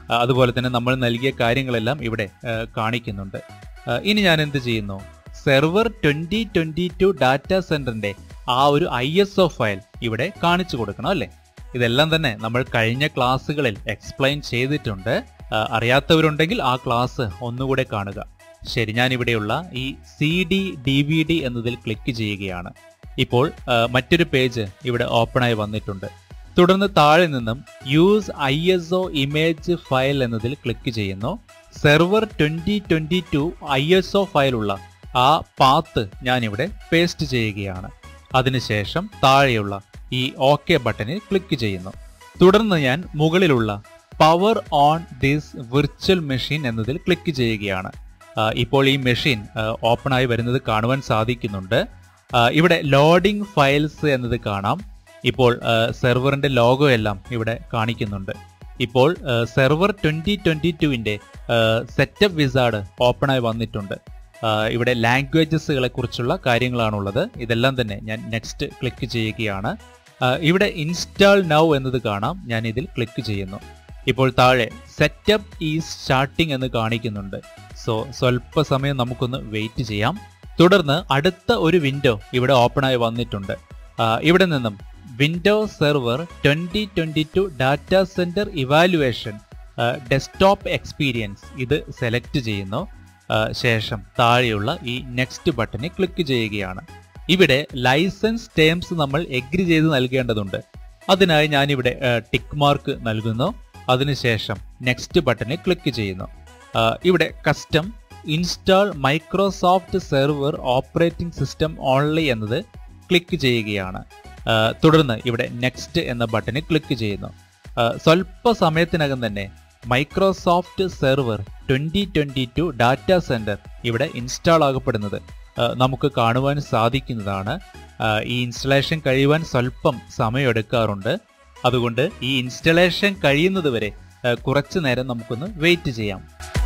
Speaker 1: ആ, അതുപോലെ തന്നെ നമ്മൾ നൽകിയ കാര്യങ്ങളെല്ലാം ഇവിടെ ആ, കാണിക്കുന്നുണ്ട് ആ, ഇനി ഞാൻ എന്ത് ചെയ്യുന്നു server twenty twenty two data സെന്ററിന്റെ ആ ഒരു ഐ എസ് ഒ ഫയൽ ഇവിടെ കാണിച്ചു കൊടുക്കണം അല്ലേ ഇതെല്ലാം തന്നെ നമ്മൾ കഴിഞ്ഞ ക്ലാസ്സുകളിൽ എക്സ്പ്ലെയിൻ ചെയ്തിട്ടുണ്ട് ആ, അറിയാത്തവരുണ്ടെങ്കിൽ ആ ക്ലാസ് ഒന്നുകൂടെ കാണുക ശരി ഞാൻ ഇവിടെയുള്ള ഈ C D D V D എന്നതിൽ ക്ലിക്ക് ചെയ്യുകയാണ് ഇപ്പോൾ ആ, മറ്റൊരു പേജ് ഇവിടെ ഓപ്പണായി വന്നിട്ടുണ്ട് തുടർന്ന് താഴെ നിന്നും use I S O image file എന്നതിൽ ക്ലിക്ക് ചെയ്യുന്നു server twenty twenty two I S O ഫയലുള്ള ആ പാത്ത് ഞാനിവിടെ പേസ്റ്റ് ചെയ്യുകയാണ് അതിനുശേഷം താഴെയുള്ള ഈ ഓക്കെ ബട്ടണിൽ ക്ലിക്ക് ചെയ്യുന്നു തുടർന്ന് ഞാൻ മുകളിലുള്ള power on this virtual machine എന്നതിൽ ക്ലിക്ക് ചെയ്യുകയാണ് ആ, ഇപ്പോൾ ഈ മെഷീൻ ഓപ്പൺ ആയി വരുന്നത് കാണുവാൻ സാധിക്കുന്നുണ്ട് ആ, ഇവിടെ ലോഡിംഗ് ഫയൽസ് എന്നത് കാണാം ഇപ്പോൾ സെർവറിന്റെ ലോഗോ എല്ലാം ഇവിടെ കാണിക്കുന്നുണ്ട് ഇപ്പോൾ സെർവർ ട്വന്റി ട്വന്റി ടുവിന്റെ സെറ്റപ്പ് വിസാർഡ് ഓപ്പൺ ആയി വന്നിട്ടുണ്ട് ആ, ഇവിടെ ലാംഗ്വേജസുകളെ കുറിച്ചുള്ള കാര്യങ്ങളാണുള്ളത് ഇതെല്ലാം തന്നെ ഞാൻ നെക്സ്റ്റ് ക്ലിക്ക് ചെയ്യുകയാണ് ആ, ഇവിടെ ഇൻസ്റ്റാൾ നൗ എന്നത് കാണാം ഞാൻ ഇതിൽ ക്ലിക്ക് ചെയ്യുന്നു ഇപ്പോൾ താഴെ സെറ്റപ്പ് ഈസ് സ്റ്റാർട്ടിംഗ് എന്ന് കാണിക്കുന്നുണ്ട് സോ സ്വല്പ സമയം നമുക്കൊന്ന് വെയിറ്റ് ചെയ്യാം തുടർന്ന് അടുത്ത ഒരു വിൻഡോ ഇവിടെ ഓപ്പൺ ആയി വന്നിട്ടുണ്ട് ആ, ഇവിടെ നിന്നും window server twenty twenty two data centre evaluation desktop experience ഇത് സെലക്ട് ചെയ്യുന്നു ആ, ശേഷം താഴെയുള്ള ഈ നെക്സ്റ്റ് ബട്ടണിൽ ക്ലിക്ക് ചെയ്യുകയാണ് ഇവിടെ ലൈസൻസ് ടേംസ് നമ്മൾ എഗ്രി ചെയ്ത് നൽകേണ്ടതുണ്ട് അതിനായി ഞാനിവിടെ ടിക്ക് മാർക്ക് നൽകുന്നു അതിനുശേഷം നെക്സ്റ്റ് ബട്ടണിൽ ക്ലിക്ക് ചെയ്യുന്നു ആ, ഇവിടെ custom install Microsoft server operating system only എന്നത് ക്ലിക്ക് ചെയ്യുകയാണ് ആ, തുടർന്ന് ഇവിടെ നെക്സ്റ്റ് എന്ന ബട്ടണിൽ ക്ലിക്ക് ചെയ്യുന്നു ആ, സ്വല്പ സമയത്തിനകം തന്നെ Microsoft server twenty twenty two data centre ഇവിടെ ഇൻസ്റ്റാൾ ആകപ്പെടുന്നത് ആ, നമുക്ക് കാണുവാൻ സാധിക്കുന്നതാണ് ആ, ഈ ഇൻസ്റ്റലേഷൻ കഴിയുവാൻ സ്വല്പം സമയമെടുക്കാറുണ്ട് അതുകൊണ്ട് ഈ ഇൻസ്റ്റലേഷൻ കഴിയുന്നത് വരെ ആ, കുറച്ചു നേരം നമുക്കൊന്ന് വെയിറ്റ് ചെയ്യാം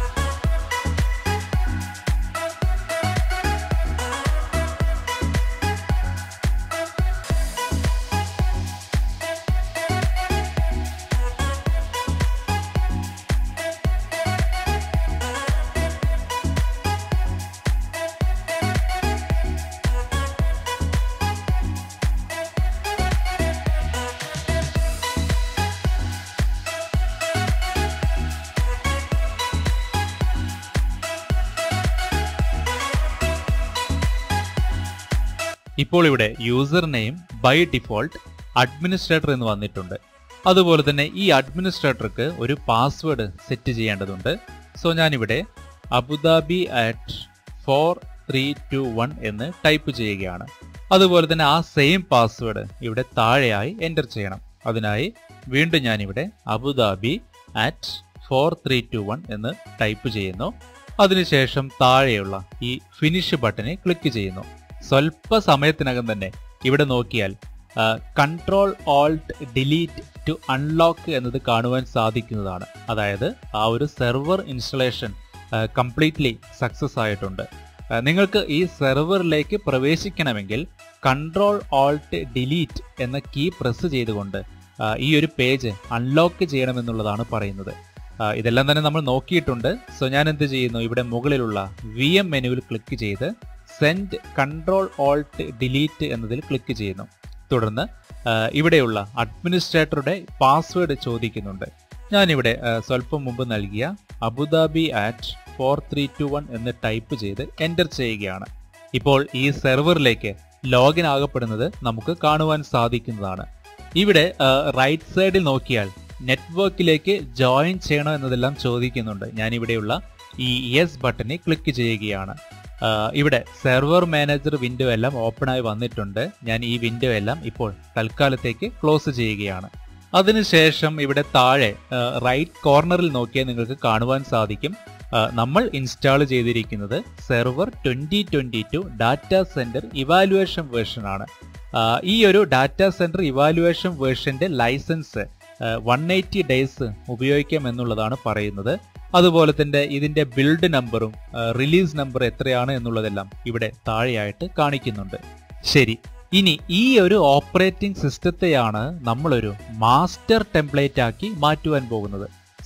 Speaker 1: ഇപ്പോൾ ഇവിടെ user name by default administrator എന്ന് വന്നിട്ടുണ്ട് അതുപോലെ തന്നെ ഈ അഡ്മിനിസ്ട്രേറ്റർക്ക് ഒരു പാസ്വേഡ് സെറ്റ് ചെയ്യേണ്ടതുണ്ട് സോ ഞാനിവിടെ Abu Dhabi at four three two one എന്ന് ടൈപ്പ് ചെയ്യുകയാണ് അതുപോലെ തന്നെ ആ സെയിം പാസ്വേഡ് ഇവിടെ താഴെയായി എൻ്റർ ചെയ്യണം അതിനായി വീണ്ടും ഞാനിവിടെ Abu Dhabi at four three two one എന്ന് ടൈപ്പ് ചെയ്യുന്നു അതിനുശേഷം താഴെയുള്ള ഈ ഫിനിഷ് ബട്ടണിൽ ക്ലിക്ക് ചെയ്യുന്നു സ്വല്പ സമയത്തിനകം തന്നെ ഇവിടെ നോക്കിയാൽ control alt delete to unlock എന്നത് കാണുവാൻ സാധിക്കുന്നതാണ് അതായത് ആ ഒരു സെർവർ ഇൻസ്റ്റലേഷൻ കംപ്ലീറ്റ്ലി സക്സസ് ആയിട്ടുണ്ട് ആ, നിങ്ങൾക്ക് ഈ സെർവറിലേക്ക് പ്രവേശിക്കണമെങ്കിൽ കൺട്രോൾ ഓൾട്ട് ഡിലീറ്റ് എന്ന കീ പ്രസ് ചെയ്തുകൊണ്ട് ആ, ഈ ഒരു പേജ് അൺലോക്ക് ചെയ്യണമെന്നുള്ളതാണ് പറയുന്നത് ആ, ഇതെല്ലാം തന്നെ നമ്മൾ നോക്കിയിട്ടുണ്ട് സോ ഞാൻ എന്ത് ചെയ്യുന്നു ഇവിടെ മുകളിലുള്ള വി എം മെനുവിൽ ക്ലിക്ക് ചെയ്ത് സെൻഡ് കൺട്രോൾ ഓൾട്ട് ഡിലീറ്റ് എന്നതിൽ ക്ലിക്ക് ചെയ്യുന്നു തുടർന്ന് ആ, ഇവിടെയുള്ള അഡ്മിനിസ്ട്രേറ്ററുടെ പാസ്വേഡ് ചോദിക്കുന്നുണ്ട് ഞാനിവിടെ ആ, സ്വല്പം മുമ്പ് നൽകിയ Abu Dhabi at four three two one എന്ന് ടൈപ്പ് ചെയ്ത് എൻ്റർ ചെയ്യുകയാണ് ഇപ്പോൾ ഈ സെർവറിലേക്ക് ലോഗിൻ ആകപ്പെടുന്നത് നമുക്ക് കാണുവാൻ സാധിക്കുന്നതാണ് ഇവിടെ റൈറ്റ് സൈഡിൽ നോക്കിയാൽ നെറ്റ്വർക്കിലേക്ക് ജോയിൻ ചെയ്യണോ എന്നതെല്ലാം ചോദിക്കുന്നുണ്ട് ഞാനിവിടെയുള്ള ഈ യെസ് ബട്ടണിൽ ക്ലിക്ക് ചെയ്യുകയാണ് ആ, ഇവിടെ സെർവർ മാനേജർ വിൻഡോ എല്ലാം ഓപ്പൺ ആയി വന്നിട്ടുണ്ട് ഞാൻ ഈ വിൻഡോ എല്ലാം ഇപ്പോൾ തൽക്കാലത്തേക്ക് ക്ലോസ് ചെയ്യുകയാണ് അതിനുശേഷം ഇവിടെ താഴെ റൈറ്റ് കോർണറിൽ നോക്കിയാൽ നിങ്ങൾക്ക് കാണുവാൻ സാധിക്കും ആ, നമ്മൾ ഇൻസ്റ്റാൾ ചെയ്തിരിക്കുന്നത് server twenty twenty two data centre evaluation version ആണ് ആ, ഈ ഒരു ഡാറ്റ സെന്റർ ഇവാലുവേഷൻ വേർഷന്റെ ലൈസൻസ് വൺ എയ്റ്റി ഡേയ്സ് ഉപയോഗിക്കാം എന്നുള്ളതാണ് പറയുന്നത് അതുപോലെ തന്നെ ഇതിന്റെ ബിൽഡ് നമ്പറും റിലീസ് നമ്പർ എത്രയാണ് എന്നുള്ളതെല്ലാം ഇവിടെ താഴെയായിട്ട് കാണിക്കുന്നുണ്ട് ശരി ഇനി ഈ ഒരു ഓപ്പറേറ്റിംഗ് സിസ്റ്റത്തെയാണ് നമ്മളൊരു മാസ്റ്റർ ടെംപ്ലേറ്റ് ആക്കി മാറ്റുവാൻ പോകുന്നത്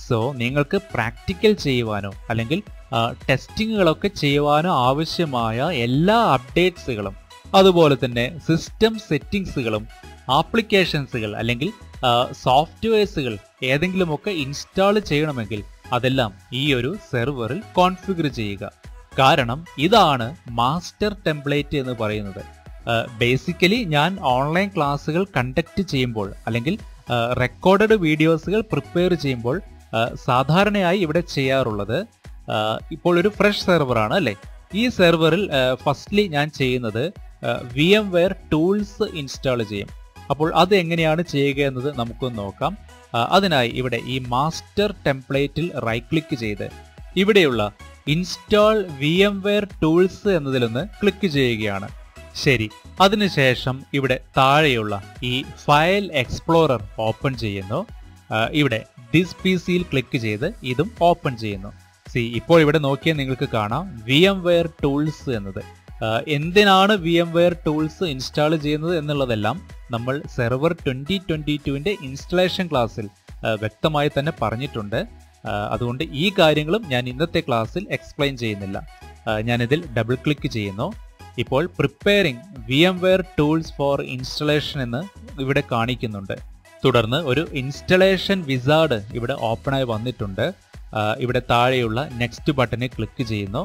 Speaker 1: സോ നിങ്ങൾക്ക് പ്രാക്ടിക്കൽ ചെയ്യുവാനോ അല്ലെങ്കിൽ ടെസ്റ്റിങ്ങുകളൊക്കെ ചെയ്യുവാനോ ആവശ്യമായ എല്ലാ അപ്ഡേറ്റ്സുകളും അതുപോലെ തന്നെ സിസ്റ്റം സെറ്റിംഗ്സുകളും ആപ്ലിക്കേഷൻസുകൾ അല്ലെങ്കിൽ സോഫ്റ്റ്വെയർസുകൾ ഏതെങ്കിലുമൊക്കെ ഇൻസ്റ്റാൾ ചെയ്യണമെങ്കിൽ അതെല്ലാം ഈ ഒരു സെർവറിൽ കോൺഫിഗർ ചെയ്യുക കാരണം ഇതാണ് മാസ്റ്റർ ടെംപ്ലേറ്റ് എന്ന് പറയുന്നത് ബേസിക്കലി ഞാൻ ഓൺലൈൻ ക്ലാസ്സുകൾ കണ്ടക്ട് ചെയ്യുമ്പോൾ അല്ലെങ്കിൽ റെക്കോർഡഡ് വീഡിയോസുകൾ പ്രിപ്പയർ ചെയ്യുമ്പോൾ ആ, സാധാരണയായി ഇവിടെ ചെയ്യാറുള്ളത് ആ, ഇപ്പോൾ ഒരു ഫ്രഷ് സെർവറാണ് അല്ലേ ഈ സെർവറിൽ ഫസ്റ്റ്ലി ഞാൻ ചെയ്യുന്നത് V M wear tools install ചെയ്യും അപ്പോൾ അത് എങ്ങനെയാണ് ചെയ്യുക എന്നത് നമുക്കൊന്ന് നോക്കാം ആ, അതിനായി ഇവിടെ ഈ മാസ്റ്റർ ടെംപ്ലേറ്റിൽ റൈറ്റ് ക്ലിക്ക് ചെയ്ത് ഇവിടെയുള്ള install V M wear tools എന്നതിലൊന്ന് ക്ലിക്ക് ചെയ്യുകയാണ് ശരി അതിനുശേഷം ഇവിടെ താഴെയുള്ള ഈ ഫയൽ എക്സ്പ്ലോറർ ഓപ്പൺ ചെയ്യുന്നു ആ, ഇവിടെ ഡിസ് പി സിയിൽ ക്ലിക്ക് ചെയ്ത് ഇതും ഓപ്പൺ ചെയ്യുന്നു സി ഇപ്പോൾ ഇവിടെ നോക്കിയാൽ നിങ്ങൾക്ക് കാണാം വി എം വെയർ ടൂൾസ് എന്നത് ആ, എന്തിനാണ് V M wear tools install ചെയ്യുന്നത് എന്നുള്ളതെല്ലാം നമ്മൾ സെർവർ ട്വന്റി ട്വന്റി ടുവിന്റെ ഇൻസ്റ്റലേഷൻ ക്ലാസ്സിൽ ആ, വ്യക്തമായി തന്നെ പറഞ്ഞിട്ടുണ്ട് ആ, അതുകൊണ്ട് ഈ കാര്യങ്ങളും ഞാൻ ഇന്നത്തെ ക്ലാസ്സിൽ എക്സ്പ്ലെയിൻ ചെയ്യുന്നില്ല ആ, ഞാനിതിൽ ഡബിൾ ക്ലിക്ക് ചെയ്യുന്നു ഇപ്പോൾ preparing V M wear tools for installation എന്ന് ഇവിടെ കാണിക്കുന്നുണ്ട് തുടർന്ന് ഒരു ഇൻസ്റ്റലേഷൻ വിസാർഡ് ഇവിടെ ഓപ്പണായി വന്നിട്ടുണ്ട് ആ, ഇവിടെ താഴെയുള്ള നെക്സ്റ്റ് ബട്ടണിൽ ക്ലിക്ക് ചെയ്യുന്നു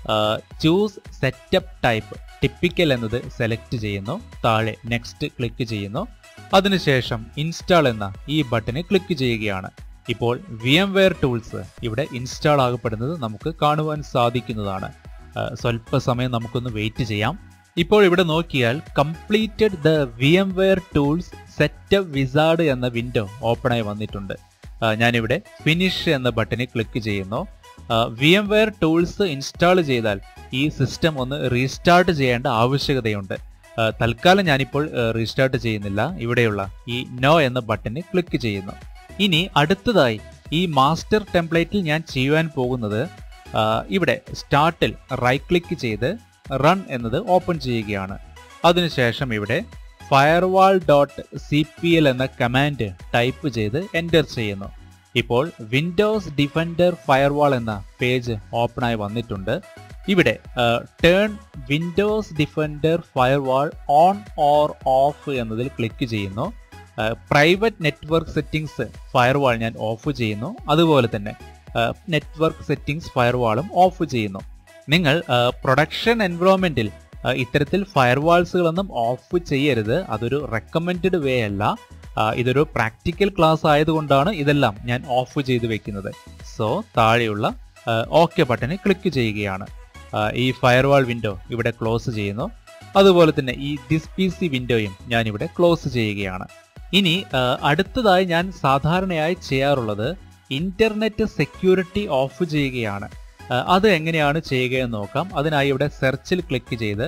Speaker 1: ചൂസ് സെറ്റപ്പ് ടൈപ്പ് ടിപ്പിക്കൽ എന്നത് സെലക്ട് ചെയ്യുന്നു താഴെ നെക്സ്റ്റ് ക്ലിക്ക് ചെയ്യുന്നു അതിനുശേഷം ഇൻസ്റ്റാൾ എന്ന ഈ ബട്ടണിൽ ക്ലിക്ക് ചെയ്യുകയാണ് ഇപ്പോൾ വി എം വെയർ ടൂൾസ് ഇവിടെ ഇൻസ്റ്റാൾ ആകപ്പെടുന്നത് നമുക്ക് കാണുവാൻ സാധിക്കുന്നതാണ് ആ, സ്വല്പസമയം നമുക്കൊന്ന് വെയിറ്റ് ചെയ്യാം ഇപ്പോൾ ഇവിടെ നോക്കിയാൽ completed the V M wear tools setup wizard എന്ന വിൻഡോ ഓപ്പണായി വന്നിട്ടുണ്ട് ആ, ഞാനിവിടെ ഫിനിഷ് എന്ന ബട്ടണിൽ ക്ലിക്ക് ചെയ്യുന്നു V M wear tools install ചെയ്താൽ ഈ സിസ്റ്റം ഒന്ന് റീസ്റ്റാർട്ട് ചെയ്യേണ്ട ആവശ്യകതയുണ്ട് ആ, തൽക്കാലം ഞാനിപ്പോൾ റീസ്റ്റാർട്ട് ചെയ്യുന്നില്ല ഇവിടെയുള്ള ഈ നോ എന്ന ബട്ടണിൽ ക്ലിക്ക് ചെയ്യുന്നു ഇനി അടുത്തതായി ഈ മാസ്റ്റർ ടെംപ്ലേറ്റിൽ ഞാൻ ചെയ്യുവാൻ പോകുന്നത് ആ, ഇവിടെ സ്റ്റാർട്ടിൽ റൈറ്റ് ക്ലിക്ക് ചെയ്ത് റൺ എന്നത് ഓപ്പൺ ചെയ്യുകയാണ് അതിനുശേഷം ഇവിടെ firewall dot C P L എന്ന കമാൻഡ് ടൈപ്പ് ചെയ്ത് എൻ്റർ ചെയ്യുന്നു ഇപ്പോൾ വിൻഡോസ് ഡിഫൻഡർ ഫയർവാൾ എന്ന പേജ് ഓപ്പണായി വന്നിട്ടുണ്ട് ഇവിടെ turn Windows Defender firewall on or off എന്നതിൽ ക്ലിക്ക് ചെയ്യുന്നു പ്രൈവറ്റ് നെറ്റ്വർക്ക് സെറ്റിംഗ്സ് ഫയർവാൾ ഞാൻ ഓഫ് ചെയ്യുന്നു അതുപോലെ തന്നെ നെറ്റ്വർക്ക് സെറ്റിംഗ്സ് ഫയർവാളും ഓഫ് ചെയ്യുന്നു നിങ്ങൾ പ്രൊഡക്ഷൻ എൻവറോൺമെന്റിൽ ഇത്തരത്തിൽ ഫയർവാൾസുകളൊന്നും ഓഫ് ചെയ്യരുത് അതൊരു റെക്കമെൻഡഡ് വേ അല്ല ആ, ഇതൊരു പ്രാക്ടിക്കൽ ക്ലാസ് ആയതുകൊണ്ടാണ് ഇതെല്ലാം ഞാൻ ഓഫ് ചെയ്ത് വെക്കുന്നത് സോ താഴെയുള്ള ഓക്കെ ബട്ടണിൽ ക്ലിക്ക് ചെയ്യുകയാണ് ആ, ഈ ഫയർവാൾ വിൻഡോ ഇവിടെ ക്ലോസ് ചെയ്യുന്നു അതുപോലെ തന്നെ ഈ ഡിസ് പി സി വിൻഡോയും ഞാൻ ഇവിടെ ക്ലോസ് ചെയ്യുകയാണ് ഇനി ആ, അടുത്തതായി ഞാൻ സാധാരണയായി ചെയ്യാറുള്ളത് ഇന്റർനെറ്റ് സെക്യൂരിറ്റി ഓഫ് ചെയ്യുകയാണ് ആ, അത് എങ്ങനെയാണ് ചെയ്യുക എന്ന് നോക്കാം അതിനായി ഇവിടെ സെർച്ചിൽ ക്ലിക്ക് ചെയ്ത്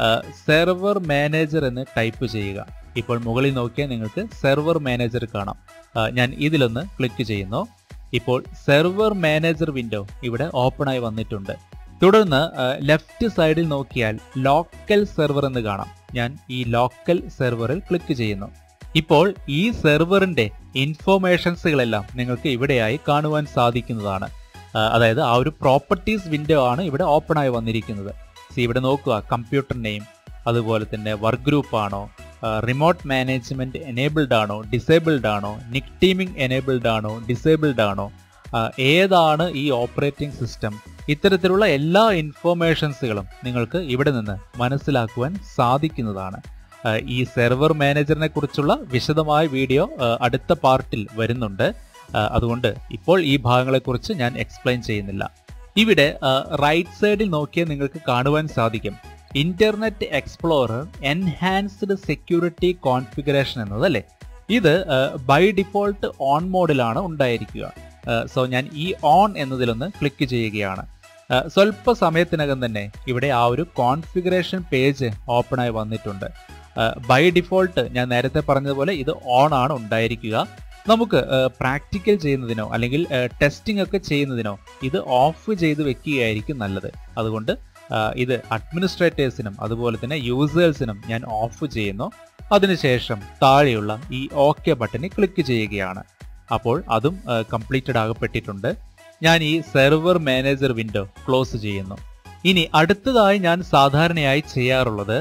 Speaker 1: സെർവർ മാനേജർ എന്ന് ടൈപ്പ് ചെയ്യുക ഇപ്പോൾ മുകളിൽ നോക്കിയാൽ നിങ്ങൾക്ക് സെർവർ മാനേജർ കാണാം ആ, ഞാൻ ഇതിലൊന്ന് ക്ലിക്ക് ചെയ്യുന്നു ഇപ്പോൾ സെർവർ മാനേജർ വിൻഡോ ഇവിടെ ഓപ്പണായി വന്നിട്ടുണ്ട് തുടർന്ന് ലെഫ്റ്റ് സൈഡിൽ നോക്കിയാൽ ലോക്കൽ സെർവർ എന്ന് കാണാം ഞാൻ ഈ ലോക്കൽ സെർവറിൽ ക്ലിക്ക് ചെയ്യുന്നു ഇപ്പോൾ ഈ സെർവറിന്റെ ഇൻഫോർമേഷൻസുകളെല്ലാം നിങ്ങൾക്ക് ഇവിടെയായി കാണുവാൻ സാധിക്കുന്നതാണ് ആ, അതായത് ആ ഒരു പ്രോപ്പർട്ടീസ് വിൻഡോ ആണ് ഇവിടെ ഓപ്പൺ ആയി വന്നിരിക്കുന്നത് See, ഇവിടെ നോക്കുക കമ്പ്യൂട്ടർ നെയിം അതുപോലെ തന്നെ വർക്ക് ഗ്രൂപ്പ് ആണോ റിമോട്ട് മാനേജ്മെന്റ് എനേബിൾഡ് ആണോ ഡിസേബിൾഡ് ആണോ നിക് ടീമിംഗ് എനേബിൾഡ് ആണോ ഡിസേബിൾഡ് ആണോ ആ, ഏതാണ് ഈ ഓപ്പറേറ്റിംഗ് സിസ്റ്റം ഇത്തരത്തിലുള്ള എല്ലാ ഇൻഫോർമേഷൻസുകളും നിങ്ങൾക്ക് ഇവിടെ നിന്ന് മനസ്സിലാക്കുവാൻ സാധിക്കുന്നതാണ് ആ, ഈ സെർവർ മാനേജറിനെ കുറിച്ചുള്ള വിശദമായ വീഡിയോ ആ, അടുത്ത പാർട്ടിൽ വരുന്നുണ്ട് ആ, അതുകൊണ്ട് ഇപ്പോൾ ഈ ഭാഗങ്ങളെക്കുറിച്ച് ഞാൻ എക്സ്പ്ലെയിൻ ചെയ്യുന്നില്ല ഇവിടെ റൈറ്റ് സൈഡിൽ നോക്കിയാൽ നിങ്ങൾക്ക് കാണുവാൻ സാധിക്കും Internet explorer enhanced security configuration എന്നതല്ലേ ഇത് ബൈ ഡിഫോൾട്ട് ഓൺ മോഡിലാണ് ഉണ്ടായിരിക്കുക സോ ഞാൻ ഈ ഓൺ എന്നതിലൊന്ന് ക്ലിക്ക് ചെയ്യുകയാണ് ആ, സ്വല്പ സമയത്തിനകം തന്നെ ഇവിടെ ആ ഒരു കോൺഫിഗറേഷൻ പേജ് ഓപ്പണായി വന്നിട്ടുണ്ട് ബൈ ഡിഫോൾട്ട് ഞാൻ നേരത്തെ പറഞ്ഞതുപോലെ ഇത് ഓൺ ആണ് ഉണ്ടായിരിക്കുക നമുക്ക് പ്രാക്ടിക്കൽ ചെയ്യുന്നതിനോ അല്ലെങ്കിൽ ടെസ്റ്റിംഗ് ഒക്കെ ചെയ്യുന്നതിനോ ഇത് ഓഫ് ചെയ്ത് വെക്കുകയായിരിക്കും നല്ലത് അതുകൊണ്ട് ആ, ഇത് അഡ്മിനിസ്ട്രേറ്റേഴ്സിനും അതുപോലെ തന്നെ യൂസേഴ്സിനും ഞാൻ ഓഫ് ചെയ്യുന്നു അതിനുശേഷം താഴെയുള്ള ഈ ഓക്കെ ബട്ടണിൽ ക്ലിക്ക് ചെയ്യുകയാണ് അപ്പോൾ അതും കംപ്ലീറ്റഡ് ആകപ്പെട്ടിട്ടുണ്ട് ഞാൻ ഈ സെർവർ മാനേജർ വിൻഡോ ക്ലോസ് ചെയ്യുന്നു ഇനി അടുത്തതായി ഞാൻ സാധാരണയായി ചെയ്യാറുള്ളത്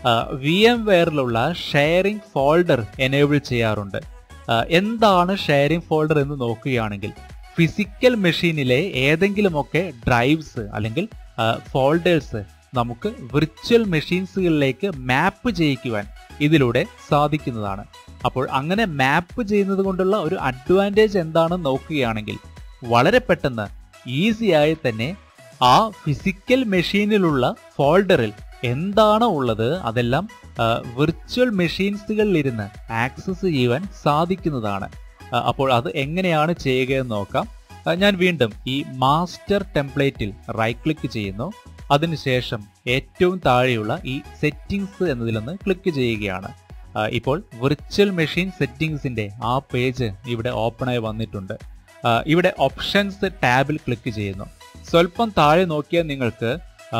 Speaker 1: വി എം വെയറിലുള്ള ഷെയറിംഗ് ഫോൾഡർ എനേബിൾ ചെയ്യാറുണ്ട് ആ, എന്താണ് ഷെയറിംഗ് ഫോൾഡർ എന്ന് നോക്കുകയാണെങ്കിൽ ഫിസിക്കൽ മെഷീനിലെ ഏതെങ്കിലുമൊക്കെ ഡ്രൈവ്സ് അല്ലെങ്കിൽ ഫോൾഡേഴ്സ് നമുക്ക് വിർച്വൽ മെഷീൻസുകളിലേക്ക് മാപ്പ് ചെയ്യിക്കുവാൻ ഇതിലൂടെ സാധിക്കുന്നതാണ് അപ്പോൾ അങ്ങനെ മാപ്പ് ചെയ്യുന്നത് കൊണ്ടുള്ള ഒരു അഡ്വാൻറ്റേജ് എന്താണെന്ന് നോക്കുകയാണെങ്കിൽ വളരെ പെട്ടെന്ന് ഈസിയായി തന്നെ ആ ഫിസിക്കൽ മെഷീനിലുള്ള ഫോൾഡറിൽ എന്താണോ ഉള്ളത് അതെല്ലാം വിർച്വൽ മെഷീൻസുകളിൽ ഇരുന്ന് ആക്സസ് ചെയ്യുവാൻ സാധിക്കുന്നതാണ് ആ, അപ്പോൾ അത് എങ്ങനെയാണ് ചെയ്യുക എന്ന് നോക്കാം ആ, ഞാൻ വീണ്ടും ഈ മാസ്റ്റർ ടെംപ്ലേറ്റിൽ റൈറ്റ് ക്ലിക്ക് ചെയ്യുന്നു അതിനുശേഷം ഏറ്റവും താഴെയുള്ള ഈ സെറ്റിംഗ്സ് എന്നതിലൊന്ന് ക്ലിക്ക് ചെയ്യുകയാണ് ആ, ഇപ്പോൾ വിർച്വൽ മെഷീൻ സെറ്റിംഗ്സിന്റെ ആ പേജ് ഇവിടെ ഓപ്പണായി വന്നിട്ടുണ്ട് ആ, ഇവിടെ ഓപ്ഷൻസ് ടാബിൽ ക്ലിക്ക് ചെയ്യുന്നു സ്വല്പം താഴെ നോക്കിയാൽ നിങ്ങൾക്ക്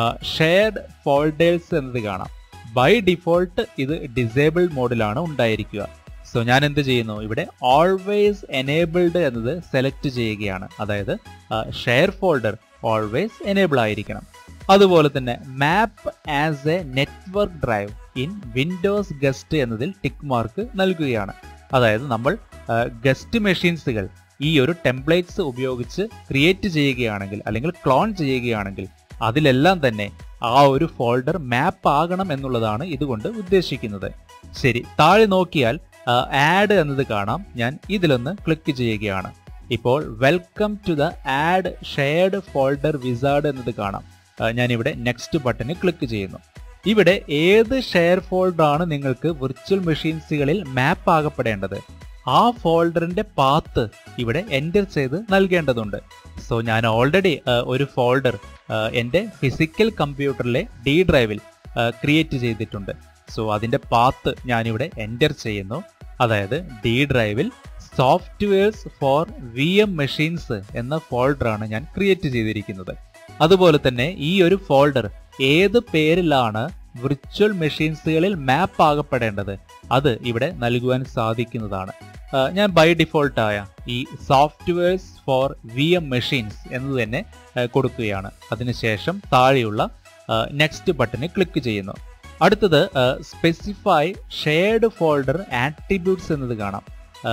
Speaker 1: ഷെയർഡ് ഫോൾഡേഴ്സ് എന്നത് കാണാം ബൈ ഡിഫോൾട്ട് ഇത് ഡിസേബിൾഡ് മോഡിലാണ് ഉണ്ടായിരിക്കുക സോ ഞാൻ എന്ത് ചെയ്യുന്നു ഇവിടെ ഓൾവേസ് എനേബിൾഡ് എന്നത് സെലക്ട് ചെയ്യുകയാണ് അതായത് ഷെയർ ഫോൾഡർ ഓൾവേസ് എനേബിൾ ആയിരിക്കണം അതുപോലെ തന്നെ map as a network drive in Windows guest എന്നതിൽ ടിക്ക് മാർക്ക് നൽകുകയാണ് അതായത് നമ്മൾ ഗസ്റ്റ് മെഷീൻസുകൾ ഈ ഒരു ടെംപ്ലേറ്റ്സ് ഉപയോഗിച്ച് ക്രിയേറ്റ് ചെയ്യുകയാണെങ്കിൽ അല്ലെങ്കിൽ ക്ലോൺ ചെയ്യുകയാണെങ്കിൽ അതിലെല്ലാം തന്നെ ആ ഒരു ഫോൾഡർ മാപ്പ് ആകണം എന്നുള്ളതാണ് ഇതുകൊണ്ട് ഉദ്ദേശിക്കുന്നത് ശരി താഴെ നോക്കിയാൽ ആഡ് എന്നത് കാണാം ഞാൻ ഇതിലൊന്ന് ക്ലിക്ക് ചെയ്യുകയാണ് ഇപ്പോൾ welcome to the add shared folder wizard എന്നത് കാണാം ആ, ഞാനിവിടെ നെക്സ്റ്റ് ബട്ടണിൽ ക്ലിക്ക് ചെയ്യുന്നു ഇവിടെ ഏത് ഷെയർ ഫോൾഡർ ആണ് നിങ്ങൾക്ക് വിർച്വൽ മെഷീൻസുകളിൽ മാപ്പ് ആകപ്പെടേണ്ടത് ആ ഫോൾഡറിന്റെ പാത്ത് ഇവിടെ എൻ്റർ ചെയ്ത് നൽകേണ്ടതുണ്ട് സോ ഞാൻ ഓൾറെഡി ഒരു ഫോൾഡർ എൻ്റെ ഫിസിക്കൽ കമ്പ്യൂട്ടറിലെ ഡി ഡ്രൈവിൽ ക്രിയേറ്റ് ചെയ്തിട്ടുണ്ട് സോ അതിന്റെ പാത്ത് ഞാനിവിടെ എൻ്റർ ചെയ്യുന്നു അതായത് ഡി ഡ്രൈവിൽ softwares for V M machines എന്ന ഫോൾഡറാണ് ഞാൻ ക്രിയേറ്റ് ചെയ്തിരിക്കുന്നത് അതുപോലെ തന്നെ ഈ ഒരു ഫോൾഡർ ഏത് പേരിലാണ് വിർച്വൽ മെഷീൻസുകളിൽ മാപ്പ് ആകപ്പെടേണ്ടത് അത് ഇവിടെ നൽകുവാൻ സാധിക്കുന്നതാണ് ആ, ഞാൻ ബൈ ഡിഫോൾട്ടായ ഈ softwares for V M machines എന്ന് തന്നെ ആ, കൊടുക്കുകയാണ് അതിനുശേഷം താഴെയുള്ള നെക്സ്റ്റ് ബട്ടണിൽ ക്ലിക്ക് ചെയ്യുന്നു അടുത്തത് സ്പെസിഫൈ ഷെയർഡ് ഫോൾഡർ ആട്രിബ്യൂട്ട്സ് എന്നത് കാണാം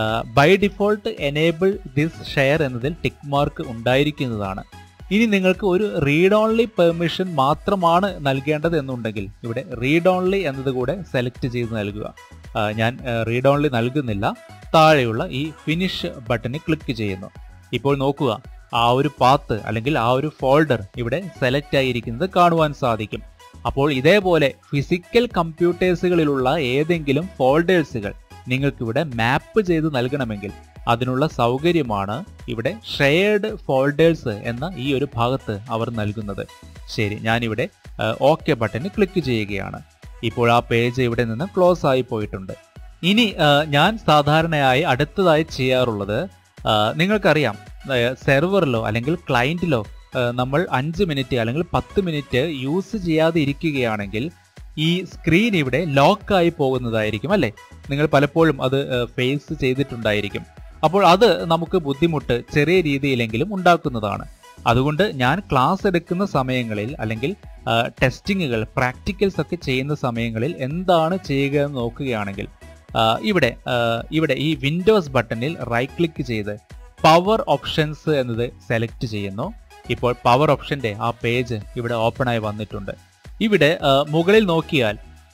Speaker 1: by default enable this share എന്നതിൽ ടിക്ക് മാർക്ക് ഉണ്ടായിരിക്കുന്നതാണ് ഇനി നിങ്ങൾക്ക് ഒരു റീഡ് ഓൺലി പെർമിഷൻ മാത്രമാണ് നൽകേണ്ടത് എന്നുണ്ടെങ്കിൽ ഇവിടെ റീഡ് ഓൺലി എന്നത് കൂടെ സെലക്ട് ചെയ്ത് നൽകുക ആ, ഞാൻ റീഡ് ഓൺലി നൽകുന്നില്ല താഴെയുള്ള ഈ ഫിനിഷ് ബട്ടണിൽ ക്ലിക്ക് ചെയ്യുന്നു ഇപ്പോൾ നോക്കുക ആ ഒരു പാത്ത് അല്ലെങ്കിൽ ആ ഒരു ഫോൾഡർ ഇവിടെ സെലക്ട് ആയിരിക്കുന്നത് കാണുവാൻ സാധിക്കും അപ്പോൾ ഇതേപോലെ ഫിസിക്കൽ കമ്പ്യൂട്ടേഴ്സുകളിലുള്ള ഏതെങ്കിലും ഫോൾഡേഴ്സുകൾ നിങ്ങൾക്കിവിടെ മാപ്പ് ചെയ്ത് നൽകണമെങ്കിൽ അതിനുള്ള സൗകര്യമാണ് ഇവിടെ ഷെയർഡ് ഫോൾഡേഴ്സ് എന്ന ഈ ഒരു ഭാഗത്ത് അവർ നൽകുന്നത് ശരി ഞാനിവിടെ ഓക്കെ ബട്ടണിൽ ക്ലിക്ക് ചെയ്യുകയാണ് ഇപ്പോൾ ആ പേജ് ഇവിടെ നിന്ന് ക്ലോസ് ആയി പോയിട്ടുണ്ട് ഇനി ആ, ഞാൻ സാധാരണയായി അടുത്തതായി ചെയ്യാറുള്ളത് ആ, നിങ്ങൾക്കറിയാം സെർവറിലോ അല്ലെങ്കിൽ ക്ലയന്റിലോ നമ്മൾ അഞ്ച് മിനിറ്റ് അല്ലെങ്കിൽ പത്ത് മിനിറ്റ് യൂസ് ചെയ്യാതെ ഇരിക്കുകയാണെങ്കിൽ ഈ സ്ക്രീൻ ഇവിടെ ലോക്കായി പോകുന്നതായിരിക്കും അല്ലേ നിങ്ങൾ പലപ്പോഴും അത് ഫേസ് ചെയ്തിട്ടുണ്ടായിരിക്കും അപ്പോൾ അത് നമുക്ക് ബുദ്ധിമുട്ട് ചെറിയ രീതിയിലെങ്കിലും ഉണ്ടാക്കുന്നതാണ് അതുകൊണ്ട് ഞാൻ ക്ലാസ് എടുക്കുന്ന സമയങ്ങളിൽ അല്ലെങ്കിൽ ടെസ്റ്റിങ്ങുകൾ പ്രാക്ടിക്കൽസ് ഒക്കെ ചെയ്യുന്ന സമയങ്ങളിൽ എന്താണ് ചെയ്യുക എന്ന് നോക്കുകയാണെങ്കിൽ ആ, ഇവിടെ ആ, ഇവിടെ ഈ വിൻഡോസ് ബട്ടണിൽ റൈറ്റ് ക്ലിക്ക് ചെയ്ത് പവർ ഓപ്ഷൻസ് എന്നത് സെലക്ട് ചെയ്യുന്നു ഇപ്പോൾ പവർ ഓപ്ഷന്റെ ആ പേജ് ഇവിടെ ഓപ്പൺ ആയി വന്നിട്ടുണ്ട് ഇവിടെ ആ, മുകളിൽ നോക്കിയാൽ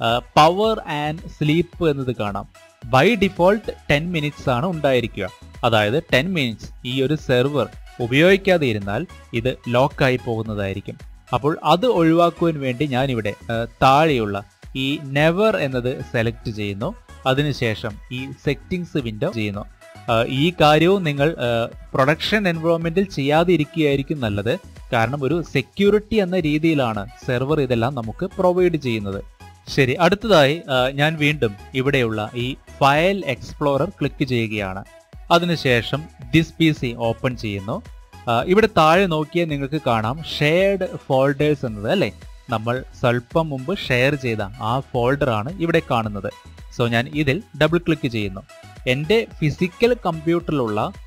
Speaker 1: പവർ ആൻഡ് സ്ലീപ്പ് എന്നത് കാണാം ബൈ ഡിഫോൾട്ട് ടെൻ മിനിറ്റ്സ് ആണ് ഉണ്ടായിരിക്കുക അതായത് ടെൻ മിനിറ്റ്സ് ഈ ഒരു സെർവർ ഉപയോഗിക്കാതെ ഇരുന്നാൽ ഇത് ലോക്കായി പോകുന്നതായിരിക്കും അപ്പോൾ അത് ഒഴിവാക്കുവാൻ വേണ്ടി ഞാനിവിടെ ആ, താഴെയുള്ള ഈ നെവർ എന്നത് സെലക്ട് ചെയ്യുന്നു അതിനുശേഷം ഈ സെറ്റിംഗ്സ് വിൻഡോ ചെയ്യുന്നു ആ, ഈ കാര്യവും നിങ്ങൾ പ്രൊഡക്ഷൻ എൻവയോൺമെന്റിൽ ചെയ്യാതെ ഇരിക്കുകയായിരിക്കും നല്ലത് കാരണം ഒരു സെക്യൂരിറ്റി എന്ന രീതിയിലാണ് സെർവർ ഇതെല്ലാം നമുക്ക് പ്രൊവൈഡ് ചെയ്യുന്നത് ശരി അടുത്തതായി ആ, ഞാൻ വീണ്ടും ഇവിടെയുള്ള ഈ ഫയൽ എക്സ്പ്ലോറർ ക്ലിക്ക് ചെയ്യുകയാണ് അതിനുശേഷം ദിസ് പി സി ഓപ്പൺ ചെയ്യുന്നു ആ, ഇവിടെ താഴെ നോക്കിയാൽ നിങ്ങൾക്ക് കാണാം ഷെയർഡ് ഫോൾഡേഴ്സ് എന്നത് അല്ലേ നമ്മൾ സ്വല്പം മുമ്പ് ഷെയർ ചെയ്ത ആ ഫോൾഡറാണ് ഇവിടെ കാണുന്നത് സോ ഞാൻ ഇതിൽ ഡബിൾ ക്ലിക്ക് ചെയ്യുന്നു എൻ്റെ ഫിസിക്കൽ കമ്പ്യൂട്ടറിലുള്ള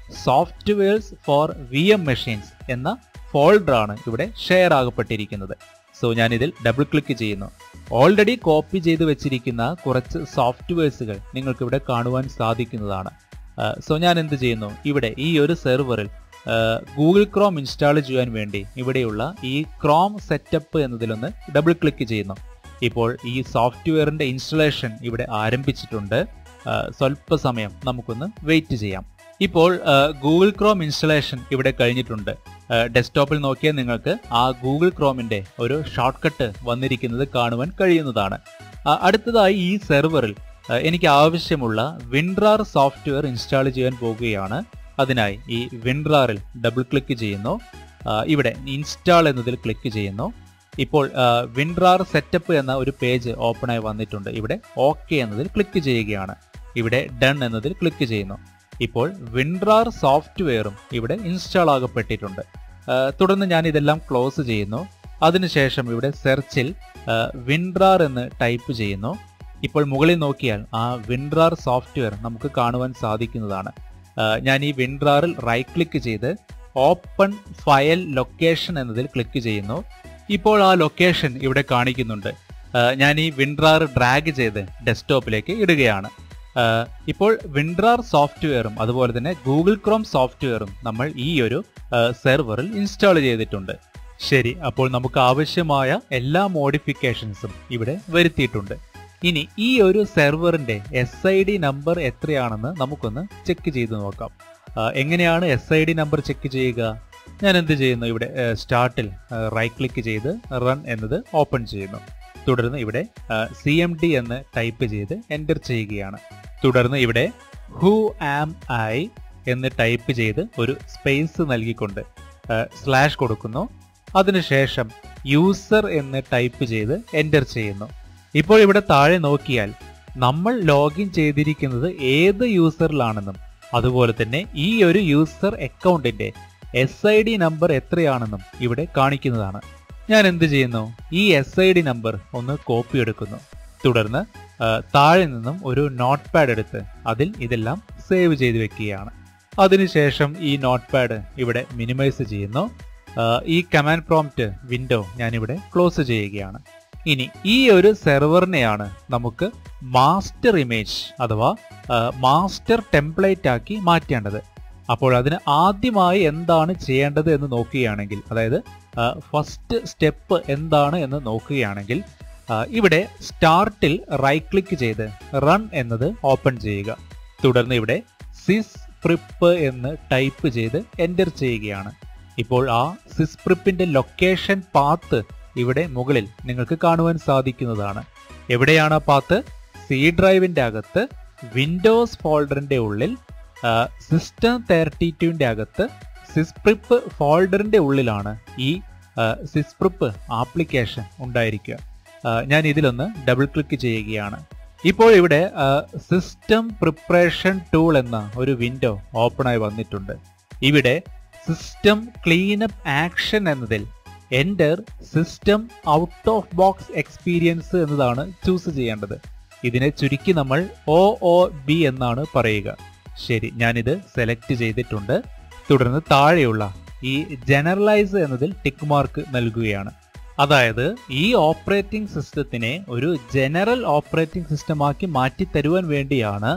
Speaker 1: softwares for V M machines എന്ന ഫോൾഡറാണ് ഇവിടെ ഷെയർ ആകപ്പെട്ടിരിക്കുന്നത് സോ ഞാൻ ഇതിൽ ഡബിൾ ക്ലിക്ക് ചെയ്യുന്നു ഓൾറെഡി കോപ്പി ചെയ്ത് വെച്ചിരിക്കുന്ന കുറച്ച് സോഫ്റ്റ്വെയർസുകൾ നിങ്ങൾക്ക് ഇവിടെ കാണുവാൻ സാധിക്കുന്നതാണ് സോ ഞാൻ എന്ത് ചെയ്യുന്നു ഇവിടെ ഈ ഒരു സെർവറിൽ ഗൂഗിൾ ക്രോം ഇൻസ്റ്റാൾ ചെയ്യാൻ വേണ്ടി ഇവിടെയുള്ള ഈ ക്രോം സെറ്റപ്പ് എന്നതിലൊന്ന് ഡബിൾ ക്ലിക്ക് ചെയ്യുന്നു ഇപ്പോൾ ഈ സോഫ്റ്റ്വെയറിന്റെ ഇൻസ്റ്റലേഷൻ ഇവിടെ ആരംഭിച്ചിട്ടുണ്ട് ആ, സ്വല്പസമയം നമുക്കൊന്ന് വെയിറ്റ് ചെയ്യാം ഇപ്പോൾ ഗൂഗിൾ ക്രോം ഇൻസ്റ്റലേഷൻ ഇവിടെ കഴിഞ്ഞിട്ടുണ്ട് ഡെസ്ക്ടോപ്പിൽ നോക്കിയാൽ നിങ്ങൾക്ക് ആ ഗൂഗിൾ ക്രോമിന്റെ ഒരു ഷോർട്ട് കട്ട് വന്നിരിക്കുന്നത് കാണുവാൻ കഴിയുന്നതാണ് ആ, അടുത്തതായി ഈ സെർവറിൽ ആ, എനിക്ക് ആവശ്യമുള്ള വിൻഡ്രാർ സോഫ്റ്റ്വെയർ ഇൻസ്റ്റാൾ ചെയ്യാൻ പോകുകയാണ് അതിനായി ഈ വിൻഡ്രാറിൽ ഡബിൾ ക്ലിക്ക് ചെയ്യുന്നു ആ, ഇവിടെ ഇൻസ്റ്റാൾ എന്നതിൽ ക്ലിക്ക് ചെയ്യുന്നു ഇപ്പോൾ വിൻഡ്രാർ സെറ്റപ്പ് എന്ന ഒരു പേജ് ഓപ്പണായി വന്നിട്ടുണ്ട് ഇവിടെ ഓക്കെ എന്നതിൽ ക്ലിക്ക് ചെയ്യുകയാണ് ഇവിടെ ഡൺ എന്നതിൽ ക്ലിക്ക് ചെയ്യുന്നു ഇപ്പോൾ വിൻഡ്രാർ സോഫ്റ്റ്വെയറും ഇവിടെ ഇൻസ്റ്റാൾ ആകപ്പെട്ടിട്ടുണ്ട് ആ, തുടർന്ന് ഞാൻ ഇതെല്ലാം ക്ലോസ് ചെയ്യുന്നു അതിനുശേഷം ഇവിടെ സെർച്ചിൽ വിൻഡ്രാർ എന്ന് ടൈപ്പ് ചെയ്യുന്നു ഇപ്പോൾ മുകളിൽ നോക്കിയാൽ ആ വിൻഡ്രാർ സോഫ്റ്റ്വെയർ നമുക്ക് കാണുവാൻ സാധിക്കുന്നതാണ് ആ, ഞാൻ ഈ വിൻഡ്രാറിൽ റൈറ്റ് ക്ലിക്ക് ചെയ്ത് ഓപ്പൺ ഫയൽ ലൊക്കേഷൻ എന്നതിൽ ക്ലിക്ക് ചെയ്യുന്നു ഇപ്പോൾ ആ ലൊക്കേഷൻ ഇവിടെ കാണിക്കുന്നുണ്ട് ആ, ഞാൻ ഈ വിൻഡ്രാർ ഡ്രാഗ് ചെയ്ത് ഡെസ്ക്ടോപ്പിലേക്ക് ഇടുകയാണ് ആ, ഇപ്പോൾ വിൻഡ്രാർ സോഫ്റ്റ്വെയറും അതുപോലെ തന്നെ ഗൂഗിൾ ക്രോം സോഫ്റ്റ്വെയറും നമ്മൾ ഈ ഒരു സെർവറിൽ ഇൻസ്റ്റാൾ ചെയ്തിട്ടുണ്ട് ശരി അപ്പോൾ നമുക്ക് ആവശ്യമായ എല്ലാ മോഡിഫിക്കേഷൻസും ഇവിടെ വരുത്തിയിട്ടുണ്ട് ഇനി ഈ ഒരു സെർവറിന്റെ എസ് ഐ ഡി നമ്പർ എത്രയാണെന്ന് നമുക്കൊന്ന് ചെക്ക് ചെയ്ത് നോക്കാം ആ, എങ്ങനെയാണ് S I D number check ചെയ്യുക ഞാൻ എന്ത് ചെയ്യുന്നു ഇവിടെ സ്റ്റാർട്ടിൽ റൈറ്റ് ക്ലിക്ക് ചെയ്ത് റൺ എന്നത് ഓപ്പൺ ചെയ്യുന്നു തുടർന്ന് ഇവിടെ സി എം ഡി എന്ന് ടൈപ്പ് ചെയ്ത് എൻ്റർ ചെയ്യുകയാണ് തുടർന്ന് ഇവിടെ ഹു ആം ഐ എന്ന് ടൈപ്പ് ചെയ്ത് ഒരു സ്പേസ് നൽകിക്കൊണ്ട് സ്ലാഷ് കൊടുക്കുന്നു അതിനുശേഷം യൂസർ എന്ന് ടൈപ്പ് ചെയ്ത് എൻ്റർ ചെയ്യുന്നു ഇപ്പോൾ ഇവിടെ താഴെ നോക്കിയാൽ നമ്മൾ ലോഗിൻ ചെയ്തിരിക്കുന്നത് ഏത് യൂസറിലാണെന്നും അതുപോലെ തന്നെ ഈ ഒരു യൂസർ അക്കൗണ്ടിന്റെ എസ് ഐ ഡി നമ്പർ എത്രയാണെന്നും ഇവിടെ കാണിക്കുന്നതാണ് ഞാൻ എന്ത് ചെയ്യുന്നു ഈ എസ് ഐ ഡി നമ്പർ ഒന്ന് കോപ്പി എടുക്കുന്നു തുടർന്ന് ആ, താഴെ നിന്നും ഒരു നോട്ട് പാഡ് എടുത്ത് അതിൽ ഇതെല്ലാം സേവ് ചെയ്ത് വെക്കുകയാണ് അതിനുശേഷം ഈ നോട്ട് പാഡ് ഇവിടെ മിനിമൈസ് ചെയ്യുന്നു ആ, ഈ കമാൻഡ് പ്രോംപ്റ്റ് വിൻഡോ ഞാനിവിടെ ക്ലോസ് ചെയ്യുകയാണ് ഇനി ഈ ഒരു സെർവറിനെയാണ് നമുക്ക് മാസ്റ്റർ ഇമേജ് അഥവാ മാസ്റ്റർ ടെംപ്ലേറ്റ് ആക്കി മാറ്റേണ്ടത് അപ്പോൾ അതിന് ആദ്യമായി എന്താണ് ചെയ്യേണ്ടത് എന്ന് നോക്കുകയാണെങ്കിൽ അതായത് ഫസ്റ്റ് സ്റ്റെപ്പ് എന്താണ് എന്ന് നോക്കുകയാണെങ്കിൽ ആ, ഇവിടെ സ്റ്റാർട്ടിൽ റൈറ്റ് ക്ലിക്ക് ചെയ്ത് റൺ എന്നത് ഓപ്പൺ ചെയ്യുക തുടർന്ന് ഇവിടെ സിസ് പ്രിപ്പ് എന്ന് ടൈപ്പ് ചെയ്ത് എൻ്റർ ചെയ്യുകയാണ് ഇപ്പോൾ ആ സിസ് പ്രിപ്പിന്റെ ലൊക്കേഷൻ പാത്ത് ഇവിടെ മുകളിൽ നിങ്ങൾക്ക് കാണുവാൻ സാധിക്കുന്നതാണ് എവിടെയാണ് ആ പാത്ത് സി ഡ്രൈവിന്റെ അകത്ത് വിൻഡോസ് ഫോൾഡറിന്റെ ഉള്ളിൽ സിസ്റ്റം തേർട്ടി ടുവിന്റെ അകത്ത് സിസ്പ്രിപ്പ് ഫോൾഡറിന്റെ ഉള്ളിലാണ് ഈ സിസ്പ്രിപ്പ് ആപ്ലിക്കേഷൻ ഉണ്ടായിരിക്കുക ആ, ഞാൻ ഇതിലൊന്ന് ഡബിൾ ക്ലിക്ക് ചെയ്യുകയാണ് ഇപ്പോൾ ഇവിടെ സിസ്റ്റം പ്രിപ്പറേഷൻ ടൂൾ എന്ന ഒരു വിൻഡോ ഓപ്പണായി വന്നിട്ടുണ്ട് ഇവിടെ സിസ്റ്റം ക്ലീനപ്പ് ആക്ഷൻ എന്നതിൽ enter system out of box experience എന്നതാണ് ചൂസ് ചെയ്യേണ്ടത് ഇതിനെ ചുരുക്കി നമ്മൾ ഒ ഒ ബി എന്നാണ് പറയുക ശരി ഞാനിത് സെലക്ട് ചെയ്തിട്ടുണ്ട് തുടർന്ന് താഴെയുള്ള ഈ ജനറലൈസ് എന്നതിൽ ടിക്ക് മാർക്ക് നൽകുകയാണ് അതായത് ഈ ഓപ്പറേറ്റിംഗ് സിസ്റ്റത്തിനെ ഒരു ജനറൽ ഓപ്പറേറ്റിംഗ് സിസ്റ്റമാക്കി മാറ്റി തരുവാൻ വേണ്ടിയാണ്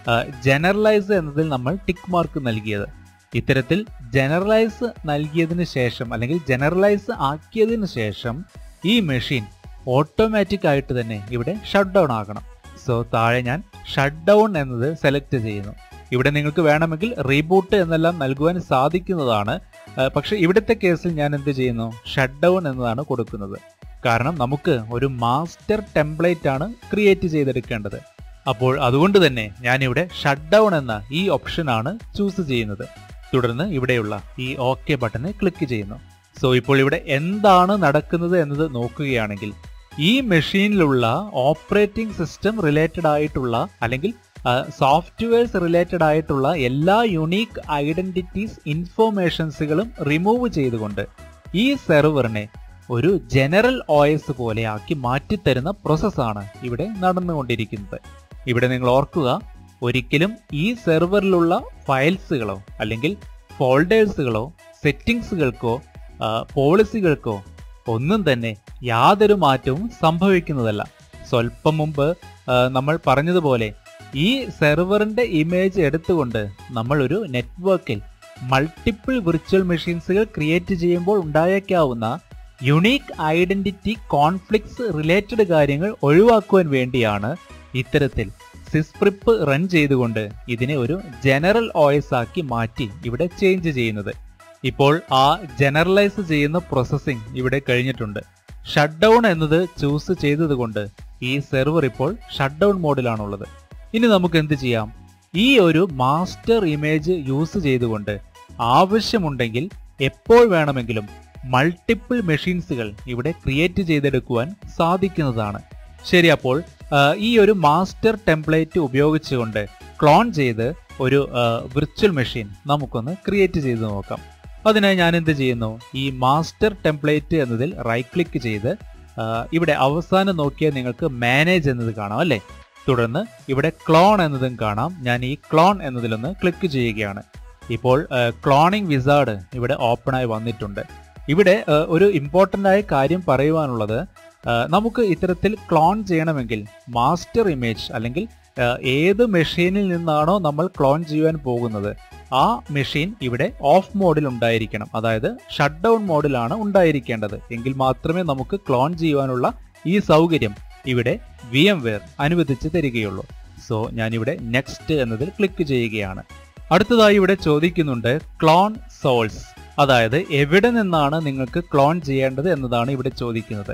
Speaker 1: ജനറലൈസ് എന്നതിൽ നമ്മൾ ടിക്ക് മാർക്ക് നൽകിയത് ഇത്തരത്തിൽ ജനറലൈസ് നൽകിയതിനു ശേഷം അല്ലെങ്കിൽ ജനറലൈസ് ആക്കിയതിനു ശേഷം ഈ മെഷീൻ ഓട്ടോമാറ്റിക് ആയിട്ട് തന്നെ ഇവിടെ ഷട്ട് ഡൗൺ ആകണം സോ താഴെ ഞാൻ ഷട്ട് ഡൗൺ എന്നത് സെലക്ട് ചെയ്യുന്നു ഇവിടെ നിങ്ങൾക്ക് വേണമെങ്കിൽ റീബൂട്ട് എന്നെല്ലാം നൽകുവാൻ സാധിക്കുന്നതാണ് ആ, പക്ഷെ ഇവിടുത്തെ കേസിൽ ഞാൻ എന്ത് ചെയ്യുന്നു ഷട്ട് ഡൗൺ എന്നതാണ് കൊടുക്കുന്നത് കാരണം നമുക്ക് ഒരു മാസ്റ്റർ ടെംപ്ലേറ്റ് ആണ് ക്രിയേറ്റ് ചെയ്തെടുക്കേണ്ടത് അപ്പോൾ അതുകൊണ്ട് തന്നെ ഞാനിവിടെ ഷട്ട് ഡൗൺ എന്ന ഈ ഓപ്ഷനാണ് ചൂസ് ചെയ്യുന്നത് തുടർന്ന് ഇവിടെയുള്ള ഈ ഓക്കെ ബട്ടണിൽ ക്ലിക്ക് ചെയ്യുന്നു സോ ഇപ്പോൾ ഇവിടെ എന്താണ് നടക്കുന്നത് എന്നത് നോക്കുകയാണെങ്കിൽ ഈ മെഷീനിലുള്ള ഓപ്പറേറ്റിംഗ് സിസ്റ്റം റിലേറ്റഡ് ആയിട്ടുള്ള അല്ലെങ്കിൽ സോഫ്റ്റ്വെയർസ് റിലേറ്റഡ് ആയിട്ടുള്ള എല്ലാ യുണീക്ക് ഐഡന്റിറ്റീസ് ഇൻഫോർമേഷൻസുകളും റിമൂവ് ചെയ്തുകൊണ്ട് ഈ സെർവറിനെ ഒരു ജനറൽ OS പോലെ ആക്കി മാറ്റിത്തരുന്ന പ്രോസസ്സാണ് ഇവിടെ നടന്നുകൊണ്ടിരിക്കുന്നത് ഇവിടെ നിങ്ങൾ ഓർക്കുക ഒരിക്കലും ഈ സെർവറിലുള്ള ഫയൽസുകളോ അല്ലെങ്കിൽ ഫോൾഡേഴ്സുകളോ സെറ്റിംഗ്സുകൾക്കോ പോളിസികൾക്കോ ഒന്നും തന്നെ യാതൊരു മാറ്റവും സംഭവിക്കുന്നതല്ല സ്വല്പം മുമ്പ് ആ, നമ്മൾ പറഞ്ഞതുപോലെ ഈ സെർവറിന്റെ ഇമേജ് എടുത്തുകൊണ്ട് നമ്മൾ ഒരു നെറ്റ്വർക്കിൽ മൾട്ടിപ്പിൾ വിർച്വൽ മെഷീൻസുകൾ ക്രിയേറ്റ് ചെയ്യുമ്പോൾ ഉണ്ടായേക്കാവുന്ന യുണീക്ക് ഐഡന്റിറ്റി കോൺഫ്ലിക്ട്സ് റിലേറ്റഡ് കാര്യങ്ങൾ ഒഴിവാക്കുവാൻ വേണ്ടിയാണ് ഇത്തരത്തിൽ സിസ്പ്രിപ്പ് റൺ ചെയ്തുകൊണ്ട് ഇതിനെ ഒരു ജനറൽ OS ആക്കി മാറ്റി ഇവിടെ ചേഞ്ച് ചെയ്യുന്നത് ഇപ്പോൾ ആ ജനറലൈസ് ചെയ്യുന്ന പ്രോസസ്സിംഗ് ഇവിടെ കഴിഞ്ഞിട്ടുണ്ട് ഷട്ട് ഡൗൺ എന്നത് ചൂസ് ചെയ്തതുകൊണ്ട് ഈ സെർവർ ഇപ്പോൾ ഷട്ട് ഡൗൺ മോഡിലാണുള്ളത് ഇനി നമുക്ക് എന്ത് ചെയ്യാം ഈ ഒരു മാസ്റ്റർ ഇമേജ് യൂസ് ചെയ്തുകൊണ്ട് ആവശ്യമുണ്ടെങ്കിൽ എപ്പോൾ വേണമെങ്കിലും മൾട്ടിപ്പിൾ മെഷീൻസുകൾ ഇവിടെ ക്രിയേറ്റ് ചെയ്തെടുക്കുവാൻ സാധിക്കുന്നതാണ് ശരി അപ്പോൾ ആ, ഈ ഒരു മാസ്റ്റർ ടെംപ്ലേറ്റ് ഉപയോഗിച്ചുകൊണ്ട് ക്ലോൺ ചെയ്ത് ഒരു വിർച്വൽ മെഷീൻ നമുക്കൊന്ന് ക്രിയേറ്റ് ചെയ്ത് നോക്കാം അതിനായി ഞാൻ എന്ത് ചെയ്യുന്നു ഈ മാസ്റ്റർ ടെംപ്ലേറ്റ് എന്നതിൽ റൈറ്റ് ക്ലിക്ക് ചെയ്ത് ആ, ഇവിടെ അവസാനം നോക്കിയാൽ നിങ്ങൾക്ക് മാനേജ് എന്നത് കാണാം അല്ലേ തുടർന്ന് ഇവിടെ ക്ലോൺ എന്നതും കാണാം ഞാൻ ഈ ക്ലോൺ എന്നതിലൊന്ന് ക്ലിക്ക് ചെയ്യുകയാണ് ഇപ്പോൾ ക്ലോണിംഗ് വിസാർഡ് ഇവിടെ ഓപ്പൺ ആയി വന്നിട്ടുണ്ട് ഇവിടെ ആ, ഒരു ഇമ്പോർട്ടൻ്റ് ആയ കാര്യം പറയുവാനുള്ളത് ആ, നമുക്ക് ഇത്തരത്തിൽ ക്ലോൺ ചെയ്യണമെങ്കിൽ മാസ്റ്റർ ഇമേജ് അല്ലെങ്കിൽ ആ, ഏത് മെഷീനിൽ നിന്നാണോ നമ്മൾ ക്ലോൺ ചെയ്യുവാൻ പോകുന്നത് ആ മെഷീൻ ഇവിടെ ഓഫ് മോഡിൽ ഉണ്ടായിരിക്കണം അതായത് ഷട്ട് ഡൗൺ മോഡിലാണ് ഉണ്ടായിരിക്കേണ്ടത് എങ്കിൽ മാത്രമേ നമുക്ക് ക്ലോൺ ചെയ്യുവാനുള്ള ഈ സൗകര്യം ഇവിടെ വി എം വെയർ അനുവദിച്ച് തരികയുള്ളൂ സോ ഞാനിവിടെ നെക്സ്റ്റ് എന്നതിൽ ക്ലിക്ക് ചെയ്യുകയാണ് അടുത്തതായി ഇവിടെ ചോദിക്കുന്നുണ്ട് ക്ലോൺ സോൾസ് അതായത് എവിടെ നിന്നാണ് നിങ്ങൾക്ക് ക്ലോൺ ചെയ്യേണ്ടത് എന്നതാണ് ഇവിടെ ചോദിക്കുന്നത്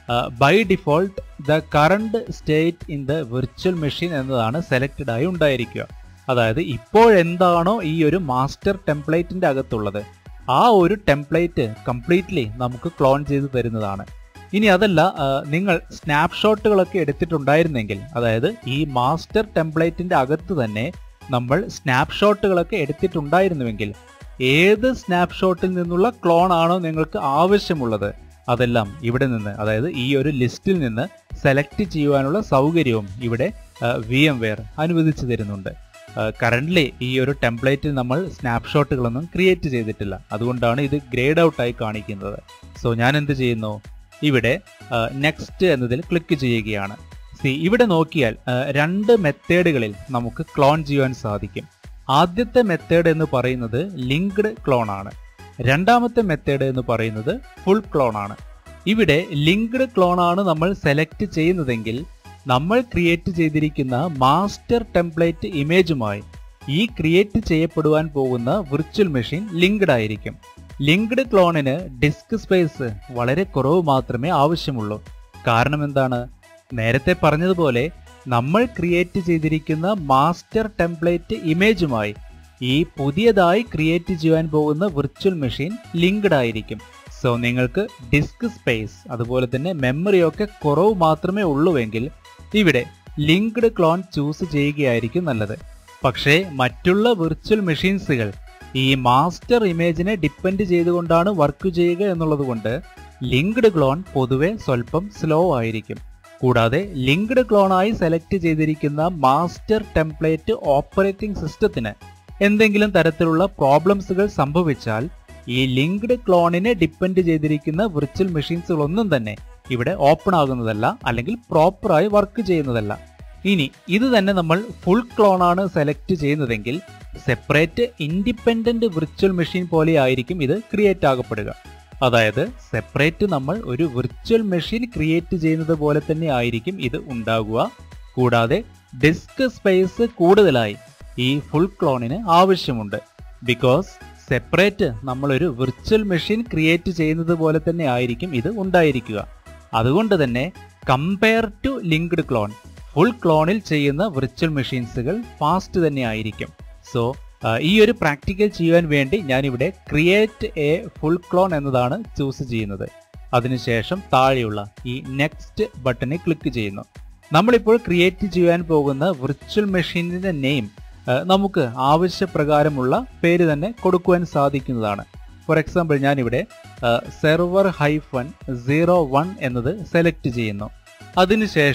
Speaker 1: by default the current state in the virtual machine എന്നതാണ് സെലക്റ്റഡ് ആയി ഉണ്ടായിരിക്കുക അതായത് ഇപ്പോഴെന്താണോ ഈ ഒരു മാസ്റ്റർ ടെംപ്ലേറ്റിന്റെ അകത്തുള്ളത് ആ ഒരു ടെംപ്ലേറ്റ് കംപ്ലീറ്റ്ലി നമുക്ക് ക്ലോൺ ചെയ്ത് തരുന്നതാണ് ഇനി അതല്ല ആ, നിങ്ങൾ സ്നാപ്ഷോട്ടുകളൊക്കെ എടുത്തിട്ടുണ്ടായിരുന്നെങ്കിൽ അതായത് ഈ മാസ്റ്റർ ടെംപ്ലേറ്റിന്റെ അകത്ത് തന്നെ നമ്മൾ സ്നാപ്ഷോട്ടുകളൊക്കെ എടുത്തിട്ടുണ്ടായിരുന്നുവെങ്കിൽ ഏത് സ്നാപ്ഷോട്ടിൽ നിന്നുള്ള ക്ലോൺ ആണോ നിങ്ങൾക്ക് ആവശ്യമുള്ളത് അതെല്ലാം ഇവിടെ നിന്ന് അതായത് ഈ ഒരു ലിസ്റ്റിൽ നിന്ന് സെലക്ട് ചെയ്യുവാനുള്ള സൗകര്യവും ഇവിടെ വി എം വെയർ അനുവദിച്ചു തരുന്നുണ്ട് കറന്റ്ലി ഈ ഒരു ടെംപ്ലേറ്റിൽ നമ്മൾ സ്നാപ്ഷോട്ടുകളൊന്നും ക്രിയേറ്റ് ചെയ്തിട്ടില്ല അതുകൊണ്ടാണ് ഇത് ഗ്രേഡ് ഔട്ട് ആയി കാണിക്കുന്നത് സോ ഞാൻ എന്ത് ചെയ്യുന്നു ഇവിടെ നെക്സ്റ്റ് എന്നതിൽ ക്ലിക്ക് ചെയ്യുകയാണ് സി ഇവിടെ നോക്കിയാൽ ആ, രണ്ട് മെത്തേഡുകളിൽ നമുക്ക് ക്ലോൺ ചെയ്യുവാൻ സാധിക്കും ആദ്യത്തെ മെത്തേഡ് എന്ന് പറയുന്നത് ലിങ്ക്ഡ് ക്ലോൺ ആണ് രണ്ടാമത്തെ മെത്തേഡ് എന്ന് പറയുന്നത് ഫുൾ ക്ലോൺ ആണ് ഇവിടെ ലിങ്ക്ഡ് ക്ലോൺ ആണ് നമ്മൾ സെലക്ട് ചെയ്യുന്നതെങ്കിൽ നമ്മൾ ക്രിയേറ്റ് ചെയ്തിരിക്കുന്ന മാസ്റ്റർ ടെംപ്ലേറ്റ് ഇമേജുമായി ഈ ക്രിയേറ്റ് ചെയ്യപ്പെടുവാൻ പോകുന്ന വിർച്വൽ മെഷീൻ ലിങ്ക്ഡ് ആയിരിക്കും ലിങ്ക്ഡ് ക്ലോണിന് ഡിസ്ക് സ്പേസ് വളരെ കുറവ് മാത്രമേ ആവശ്യമുള്ളൂ കാരണം എന്താണ് നേരത്തെ പറഞ്ഞതുപോലെ നമ്മൾ ക്രിയേറ്റ് ചെയ്തിരിക്കുന്ന മാസ്റ്റർ ടെംപ്ലേറ്റ് ഇമേജുമായി ഈ പുതിയതായി ക്രിയേറ്റ് ചെയ്യാൻ പോകുന്ന വിർച്വൽ മെഷീൻ ലിങ്ക്ഡ് ആയിരിക്കും സോ നിങ്ങൾക്ക് ഡിസ്ക് സ്പേസ് അതുപോലെ തന്നെ മെമ്മറി ഒക്കെ കുറവ് മാത്രമേ ഉള്ളുവെങ്കിൽ ഇവിടെ ലിങ്ക്ഡ് ക്ലോൺ ചൂസ് ചെയ്യുകയായിരിക്കും നല്ലത് പക്ഷേ മറ്റുള്ള വിർച്വൽ മെഷീൻസുകൾ ഈ മാസ്റ്റർ ഇമേജിനെ ഡിപ്പെൻഡ് ചെയ്തുകൊണ്ടാണ് വർക്ക് ചെയ്യുക എന്നുള്ളത് കൊണ്ട് ലിങ്ക്ഡ് ക്ലോൺ പൊതുവെ സ്വല്പം സ്ലോ ആയിരിക്കും കൂടാതെ ലിങ്ക്ഡ് ക്ലോണായി സെലക്ട് ചെയ്തിരിക്കുന്ന മാസ്റ്റർ ടെംപ്ലേറ്റ് ഓപ്പറേറ്റിംഗ് സിസ്റ്റത്തിന് എന്തെങ്കിലും തരത്തിലുള്ള പ്രോബ്ലംസുകൾ സംഭവിച്ചാൽ ഈ ലിങ്ക്ഡ് ക്ലോണിനെ ഡിപ്പെൻഡ് ചെയ്തിരിക്കുന്ന വിർച്വൽ മെഷീൻസുകളൊന്നും തന്നെ ഇവിടെ ഓപ്പൺ ആകുന്നതല്ല അല്ലെങ്കിൽ പ്രോപ്പറായി വർക്ക് ചെയ്യുന്നതല്ല ഇനി ഇത് തന്നെ നമ്മൾ ഫുൾ ക്ലോൺ ആണ് സെലക്ട് ചെയ്യുന്നതെങ്കിൽ സെപ്പറേറ്റ് ഇൻഡിപെൻഡന്റ് വിർച്വൽ മെഷീൻ പോലെ ആയിരിക്കും ഇത് ക്രിയേറ്റ് ആകപ്പെടുക അതായത് സെപ്പറേറ്റ് നമ്മൾ ഒരു വിർച്വൽ മെഷീൻ ക്രിയേറ്റ് ചെയ്യുന്നത് പോലെ തന്നെ ആയിരിക്കും ഇത് ഉണ്ടാകുക കൂടാതെ ഡിസ്ക് സ്പേസ് കൂടുതലായി ഈ ഫുൾ ക്ലോണിന് ആവശ്യമുണ്ട് ബിക്കോസ് സെപ്പറേറ്റ് നമ്മളൊരു വിർച്വൽ മെഷീൻ ക്രിയേറ്റ് ചെയ്യുന്നത് പോലെ തന്നെ ആയിരിക്കും ഇത് ഉണ്ടായിരിക്കുക അതുകൊണ്ട് തന്നെ compare to linked clone full ക്ലോണിൽ ചെയ്യുന്ന വിർച്വൽ മെഷീൻസുകൾ ഫാസ്റ്റ് തന്നെ ആയിരിക്കും സോ ഈ ഒരു പ്രാക്ടിക്കൽ ചെയ്യുവാൻ വേണ്ടി ഞാനിവിടെ ക്രിയേറ്റ് എ ഫുൾ ക്ലോൺ എന്നതാണ് ചൂസ് ചെയ്യുന്നത് അതിനുശേഷം താഴെയുള്ള ഈ നെക്സ്റ്റ് ബട്ടണിൽ ക്ലിക്ക് ചെയ്യുന്നു നമ്മളിപ്പോൾ ക്രിയേറ്റ് ചെയ്യാൻ പോകുന്ന വിർച്വൽ മെഷീനിന്റെ നെയിം നമുക്ക് ആവശ്യപ്രകാരമുള്ള പേര് തന്നെ കൊടുക്കുവാൻ സാധിക്കുന്നതാണ് ഫോർ എക്സാമ്പിൾ ഞാനിവിടെ സെർവർ ഹൈഫൺ സീറോ വൺ എന്നത് സെലക്ട് ചെയ്യുന്നു അതിനുശേഷം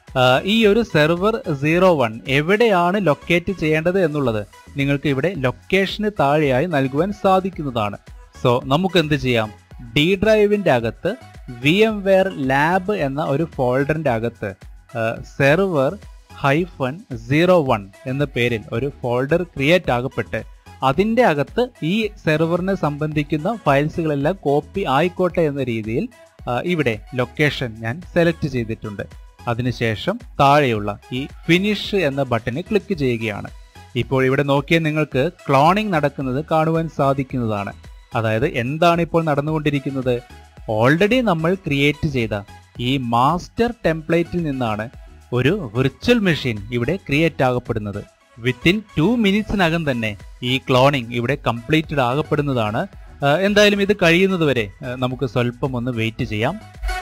Speaker 1: ആ, ഈ ഒരു സെർവർ സീറോ വൺ എവിടെയാണ് ലൊക്കേറ്റ് ചെയ്യേണ്ടത് എന്നുള്ളത് നിങ്ങൾക്ക് ഇവിടെ ലൊക്കേഷന് താഴെയായി നൽകുവാൻ സാധിക്കുന്നതാണ് സോ നമുക്ക് എന്ത് ചെയ്യാം ഡി ഡ്രൈവിന്റെ അകത്ത് വി എം വെയർ ലാബ് എന്ന ഒരു ഫോൾഡറിന്റെ അകത്ത് സെർവർ ഹൈഫൺ സീറോ വൺ എന്ന പേരിൽ ഒരു ഫോൾഡർ ക്രിയേറ്റ് ആകപ്പെട്ട് അതിന്റെ അകത്ത് ഈ സെർവറിനെ സംബന്ധിക്കുന്ന ഫയൽസുകളെല്ലാം കോപ്പി ആയിക്കോട്ടെ എന്ന രീതിയിൽ ആ, ഇവിടെ ലൊക്കേഷൻ ഞാൻ സെലക്ട് ചെയ്തിട്ടുണ്ട് അതിനുശേഷം താഴെയുള്ള ഈ ഫിനിഷ് എന്ന ബട്ടണിൽ ക്ലിക്ക് ചെയ്യുകയാണ് ഇപ്പോൾ ഇവിടെ നോക്കിയാൽ നിങ്ങൾക്ക് ക്ലോണിംഗ് നടക്കുന്നത് കാണുവാൻ സാധിക്കുന്നതാണ് അതായത് എന്താണ് ഇപ്പോൾ നടന്നുകൊണ്ടിരിക്കുന്നത് ഓൾറെഡി നമ്മൾ ക്രിയേറ്റ് ചെയ്ത ഈ മാസ്റ്റർ ടെംപ്ലേറ്റിൽ നിന്നാണ് ഒരു വിർച്വൽ മെഷീൻ ഇവിടെ ക്രിയേറ്റ് ആകപ്പെടുന്നത് വിത്തിൻ ടു മിനിറ്റ്സിനകം തന്നെ ഈ ക്ലോണിംഗ് ഇവിടെ കംപ്ലീറ്റഡ് ആകപ്പെടുന്നതാണ് ആ, എന്തായാലും ഇത് കഴിയുന്നത് വരെ ആ, നമുക്ക് സ്വല്പം ഒന്ന് വെയിറ്റ് ചെയ്യാം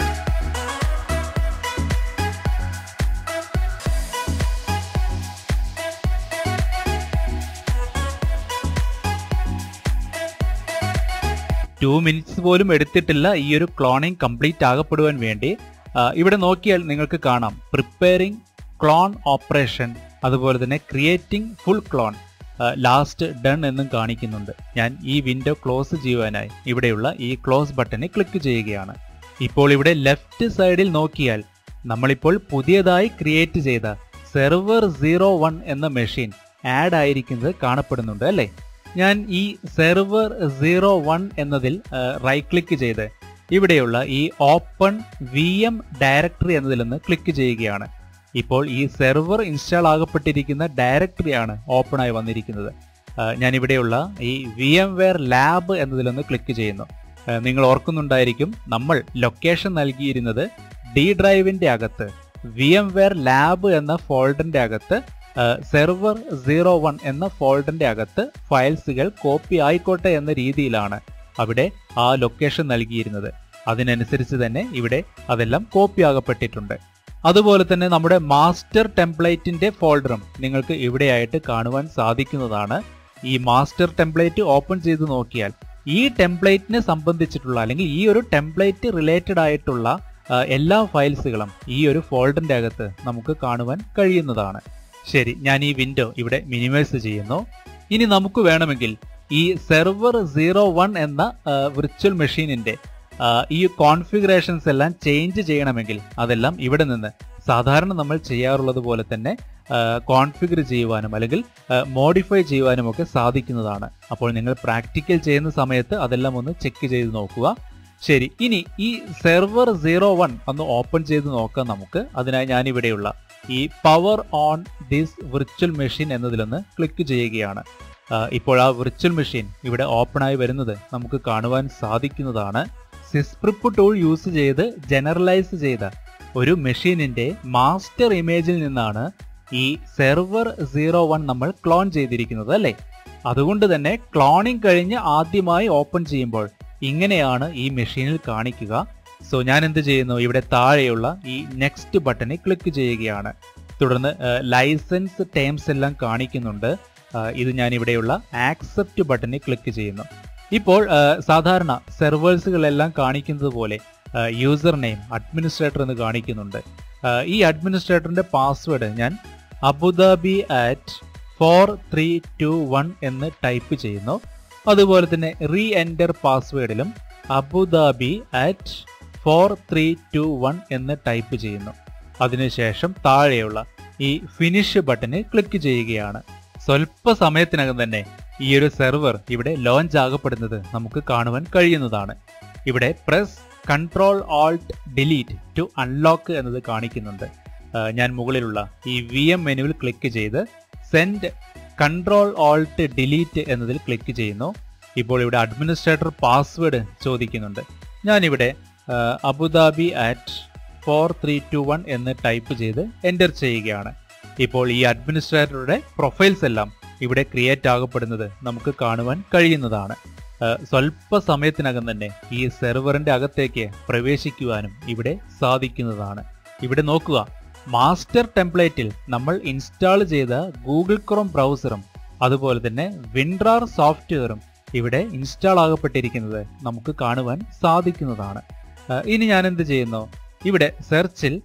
Speaker 1: ടു മിനിറ്റ്സ് പോലും എടുത്തിട്ടില്ല ഈ ഒരു ക്ലോണിംഗ് കംപ്ലീറ്റ് ആകപ്പെടുവാൻ വേണ്ടി ആ, ഇവിടെ നോക്കിയാൽ നിങ്ങൾക്ക് കാണാം പ്രിപ്പയറിംഗ് ക്ലോൺ ഓപ്പറേഷൻ അതുപോലെ തന്നെ creating full clone last done എന്നും കാണിക്കുന്നുണ്ട് ഞാൻ ഈ വിൻഡോ ക്ലോസ് ചെയ്യുവാനായി ഇവിടെയുള്ള ഈ ക്ലോസ് ബട്ടണിൽ ക്ലിക്ക് ചെയ്യുകയാണ് ഇപ്പോൾ ഇവിടെ ലെഫ്റ്റ് സൈഡിൽ നോക്കിയാൽ നമ്മളിപ്പോൾ പുതിയതായി ക്രിയേറ്റ് ചെയ്ത സെർവർ സീറോ വൺ എന്ന മെഷീൻ ആഡ് ആയിരിക്കുന്നത് കാണപ്പെടുന്നുണ്ട് അല്ലേ ഞാൻ ഈ സെർവർ സീറോ വൺ എന്നതിൽ റൈറ്റ് ക്ലിക്ക് ചെയ്ത് ഇവിടെയുള്ള ഈ ഓപ്പൺ വി എം ഡയറക്ടറി എന്നതിലൊന്ന് ക്ലിക്ക് ചെയ്യുകയാണ് ഇപ്പോൾ ഈ സെർവർ ഇൻസ്റ്റാൾ ആകപ്പെട്ടിരിക്കുന്ന ഡയറക്ടറിയാണ് ഓപ്പൺ ആയി വന്നിരിക്കുന്നത് ആ, ഞാൻ ഇവിടെയുള്ള ഈ വി എം വെയർ ലാബ് എന്നതിലൊന്ന് ക്ലിക്ക് ചെയ്യുന്നു ആ, നിങ്ങൾ ഓർക്കുന്നുണ്ടായിരിക്കും നമ്മൾ ലൊക്കേഷൻ നൽകിയിരുന്നത് ഡി ഡ്രൈവിന്റെ അകത്ത് വി എം വെയർ ലാബ് എന്ന ഫോൾഡറിന്റെ അകത്ത് സെർവർ സീറോ വൺ എന്ന ഫോൾഡറിന്റെ അകത്ത് ഫയൽസുകൾ കോപ്പി ആയിക്കോട്ടെ എന്ന രീതിയിലാണ് അവിടെ ആ ലൊക്കേഷൻ നൽകിയിരുന്നത് അതിനനുസരിച്ച് തന്നെ ഇവിടെ അതെല്ലാം കോപ്പി ആകപ്പെട്ടിട്ടുണ്ട് അതുപോലെ തന്നെ നമ്മുടെ മാസ്റ്റർ ടെംപ്ലേറ്റിന്റെ ഫോൾഡറും നിങ്ങൾക്ക് ഇവിടെയായിട്ട് കാണുവാൻ സാധിക്കുന്നതാണ് ഈ മാസ്റ്റർ ടെംപ്ലേറ്റ് ഓപ്പൺ ചെയ്ത് നോക്കിയാൽ ഈ ടെംപ്ലേറ്റിനെ സംബന്ധിച്ചിട്ടുള്ള അല്ലെങ്കിൽ ഈ ഒരു ടെംപ്ലേറ്റ് റിലേറ്റഡ് ആയിട്ടുള്ള ആ, എല്ലാ ഫയൽസുകളും ഈ ഒരു ഫോൾഡറിന്റെ അകത്ത് നമുക്ക് കാണുവാൻ കഴിയുന്നതാണ് ശരി ഞാൻ ഈ വിൻഡോ ഇവിടെ മിനിമൈസ് ചെയ്യുന്നു ഇനി നമുക്ക് വേണമെങ്കിൽ ഈ സെർവർ സീറോ വൺ എന്ന വിർച്വൽ മെഷീനിന്റെ ഈ കോൺഫിഗറേഷൻസ് എല്ലാം ചേഞ്ച് ചെയ്യണമെങ്കിൽ അതെല്ലാം ഇവിടെ നിന്ന് സാധാരണ നമ്മൾ ചെയ്യാറുള്ളത് പോലെ തന്നെ കോൺഫിഗർ ചെയ്യുവാനും അല്ലെങ്കിൽ മോഡിഫൈ ചെയ്യുവാനും ഒക്കെ സാധിക്കുന്നതാണ് അപ്പോൾ നിങ്ങൾ പ്രാക്ടിക്കൽ ചെയ്യുന്ന സമയത്ത് അതെല്ലാം ഒന്ന് ചെക്ക് ചെയ്ത് നോക്കുക ശരി ഇനി ഈ സെർവർ സീറോ വൺ ഒന്ന് ഓപ്പൺ ചെയ്ത് നോക്കാം നമുക്ക് അതിനായി ഞാൻ ഇവിടെയുള്ള ഈ power on this virtual machine എന്നതിലൊന്ന് ക്ലിക്ക് ചെയ്യുകയാണ് ആ, ഇപ്പോൾ ആ വിർച്വൽ മെഷീൻ ഇവിടെ ഓപ്പൺ ആയി വരുന്നത് നമുക്ക് കാണുവാൻ സാധിക്കുന്നതാണ് സിസ്പ്രിപ്പ് ടൂൾ യൂസ് ചെയ്ത് ജനറലൈസ് ചെയ്ത ഒരു മെഷീനിന്റെ മാസ്റ്റർ ഇമേജിൽ നിന്നാണ് ഈ സെർവർ സീറോ വൺ നമ്മൾ ക്ലോൺ ചെയ്തിരിക്കുന്നത് അല്ലേ അതുകൊണ്ട് തന്നെ ക്ലോണിംഗ് കഴിഞ്ഞ് ആദ്യമായി ഓപ്പൺ ചെയ്യുമ്പോൾ ഇങ്ങനെയാണ് ഈ മെഷീനിൽ കാണിക്കുക സോ ഞാൻ എന്ത് ചെയ്യുന്നു ഇവിടെ താഴെയുള്ള ഈ നെക്സ്റ്റ് ബട്ടണിൽ ക്ലിക്ക് ചെയ്യുകയാണ് തുടർന്ന് ലൈസൻസ് ടേംസ് എല്ലാം കാണിക്കുന്നുണ്ട് ആ, ഇത് ഞാൻ ഇവിടെയുള്ള ആക്സെപ്റ്റ് ബട്ടണിൽ ക്ലിക്ക് ചെയ്യുന്നു ഇപ്പോൾ ആ, സാധാരണ സെർവേഴ്സുകളെല്ലാം കാണിക്കുന്നത് പോലെ യൂസർ നെയിം അഡ്മിനിസ്ട്രേറ്റർ എന്ന് കാണിക്കുന്നുണ്ട് ആ, ഈ അഡ്മിനിസ്ട്രേറ്ററിന്റെ പാസ്വേഡ് ഞാൻ Abu Dhabi at four three two one എന്ന് ടൈപ്പ് ചെയ്യുന്നു അതുപോലെ തന്നെ റീ എൻറ്റർ പാസ്വേഡിലും Abu Dhabi at four three two one എന്ന് ടൈപ്പ് ചെയ്യുന്നു അതിനുശേഷം താഴെയുള്ള ഈ ഫിനിഷ് ബട്ടണിൽ ക്ലിക്ക് ചെയ്യുകയാണ് സ്വല്പ സമയത്തിനകം തന്നെ ഈ ഒരു സെർവർ ഇവിടെ ലോഞ്ച് ആകപ്പെടുന്നത് നമുക്ക് കാണുവാൻ കഴിയുന്നതാണ് ഇവിടെ press control alt delete to unlock എന്നത് കാണിക്കുന്നുണ്ട് ആ, ഞാൻ മുകളിലുള്ള ഈ വി എം മെനുവിൽ ക്ലിക്ക് ചെയ്ത് സെൻഡ് കൺട്രോൾ ഓൾട്ട് ഡിലീറ്റ് എന്നതിൽ ക്ലിക്ക് ചെയ്യുന്നു ഇപ്പോൾ ഇവിടെ അഡ്മിനിസ്ട്രേറ്റർ പാസ്വേഡ് ചോദിക്കുന്നുണ്ട് ഞാനിവിടെ ആ, Abu Dhabi at four three two one എന്ന് ടൈപ്പ് ചെയ്ത് എൻ്റർ ചെയ്യുകയാണ് ഇപ്പോൾ ഈ അഡ്മിനിസ്ട്രേറ്ററുടെ പ്രൊഫൈൽസ് എല്ലാം ഇവിടെ ക്രിയേറ്റ് ആകപ്പെടുന്നത് നമുക്ക് കാണുവാൻ കഴിയുന്നതാണ് ആ, സ്വല്പ സമയത്തിനകം തന്നെ ഈ സെർവറിന്റെ അകത്തേക്ക് പ്രവേശിക്കുവാനും ഇവിടെ സാധിക്കുന്നതാണ് ഇവിടെ നോക്കുക മാസ്റ്റർ ടെംപ്ലേറ്റിൽ നമ്മൾ ഇൻസ്റ്റാൾ ചെയ്ത ഗൂഗിൾ ക്രോം ബ്രൗസറും അതുപോലെ തന്നെ വിൻഡ്രാർ സോഫ്റ്റ്വെയറും ഇവിടെ ഇൻസ്റ്റാൾ ആകപ്പെട്ടിരിക്കുന്നത് നമുക്ക് കാണുവാൻ സാധിക്കുന്നതാണ് ആ, ഇനി ഞാൻ എന്ത് ചെയ്യുന്നു ഇവിടെ സെർച്ചിൽ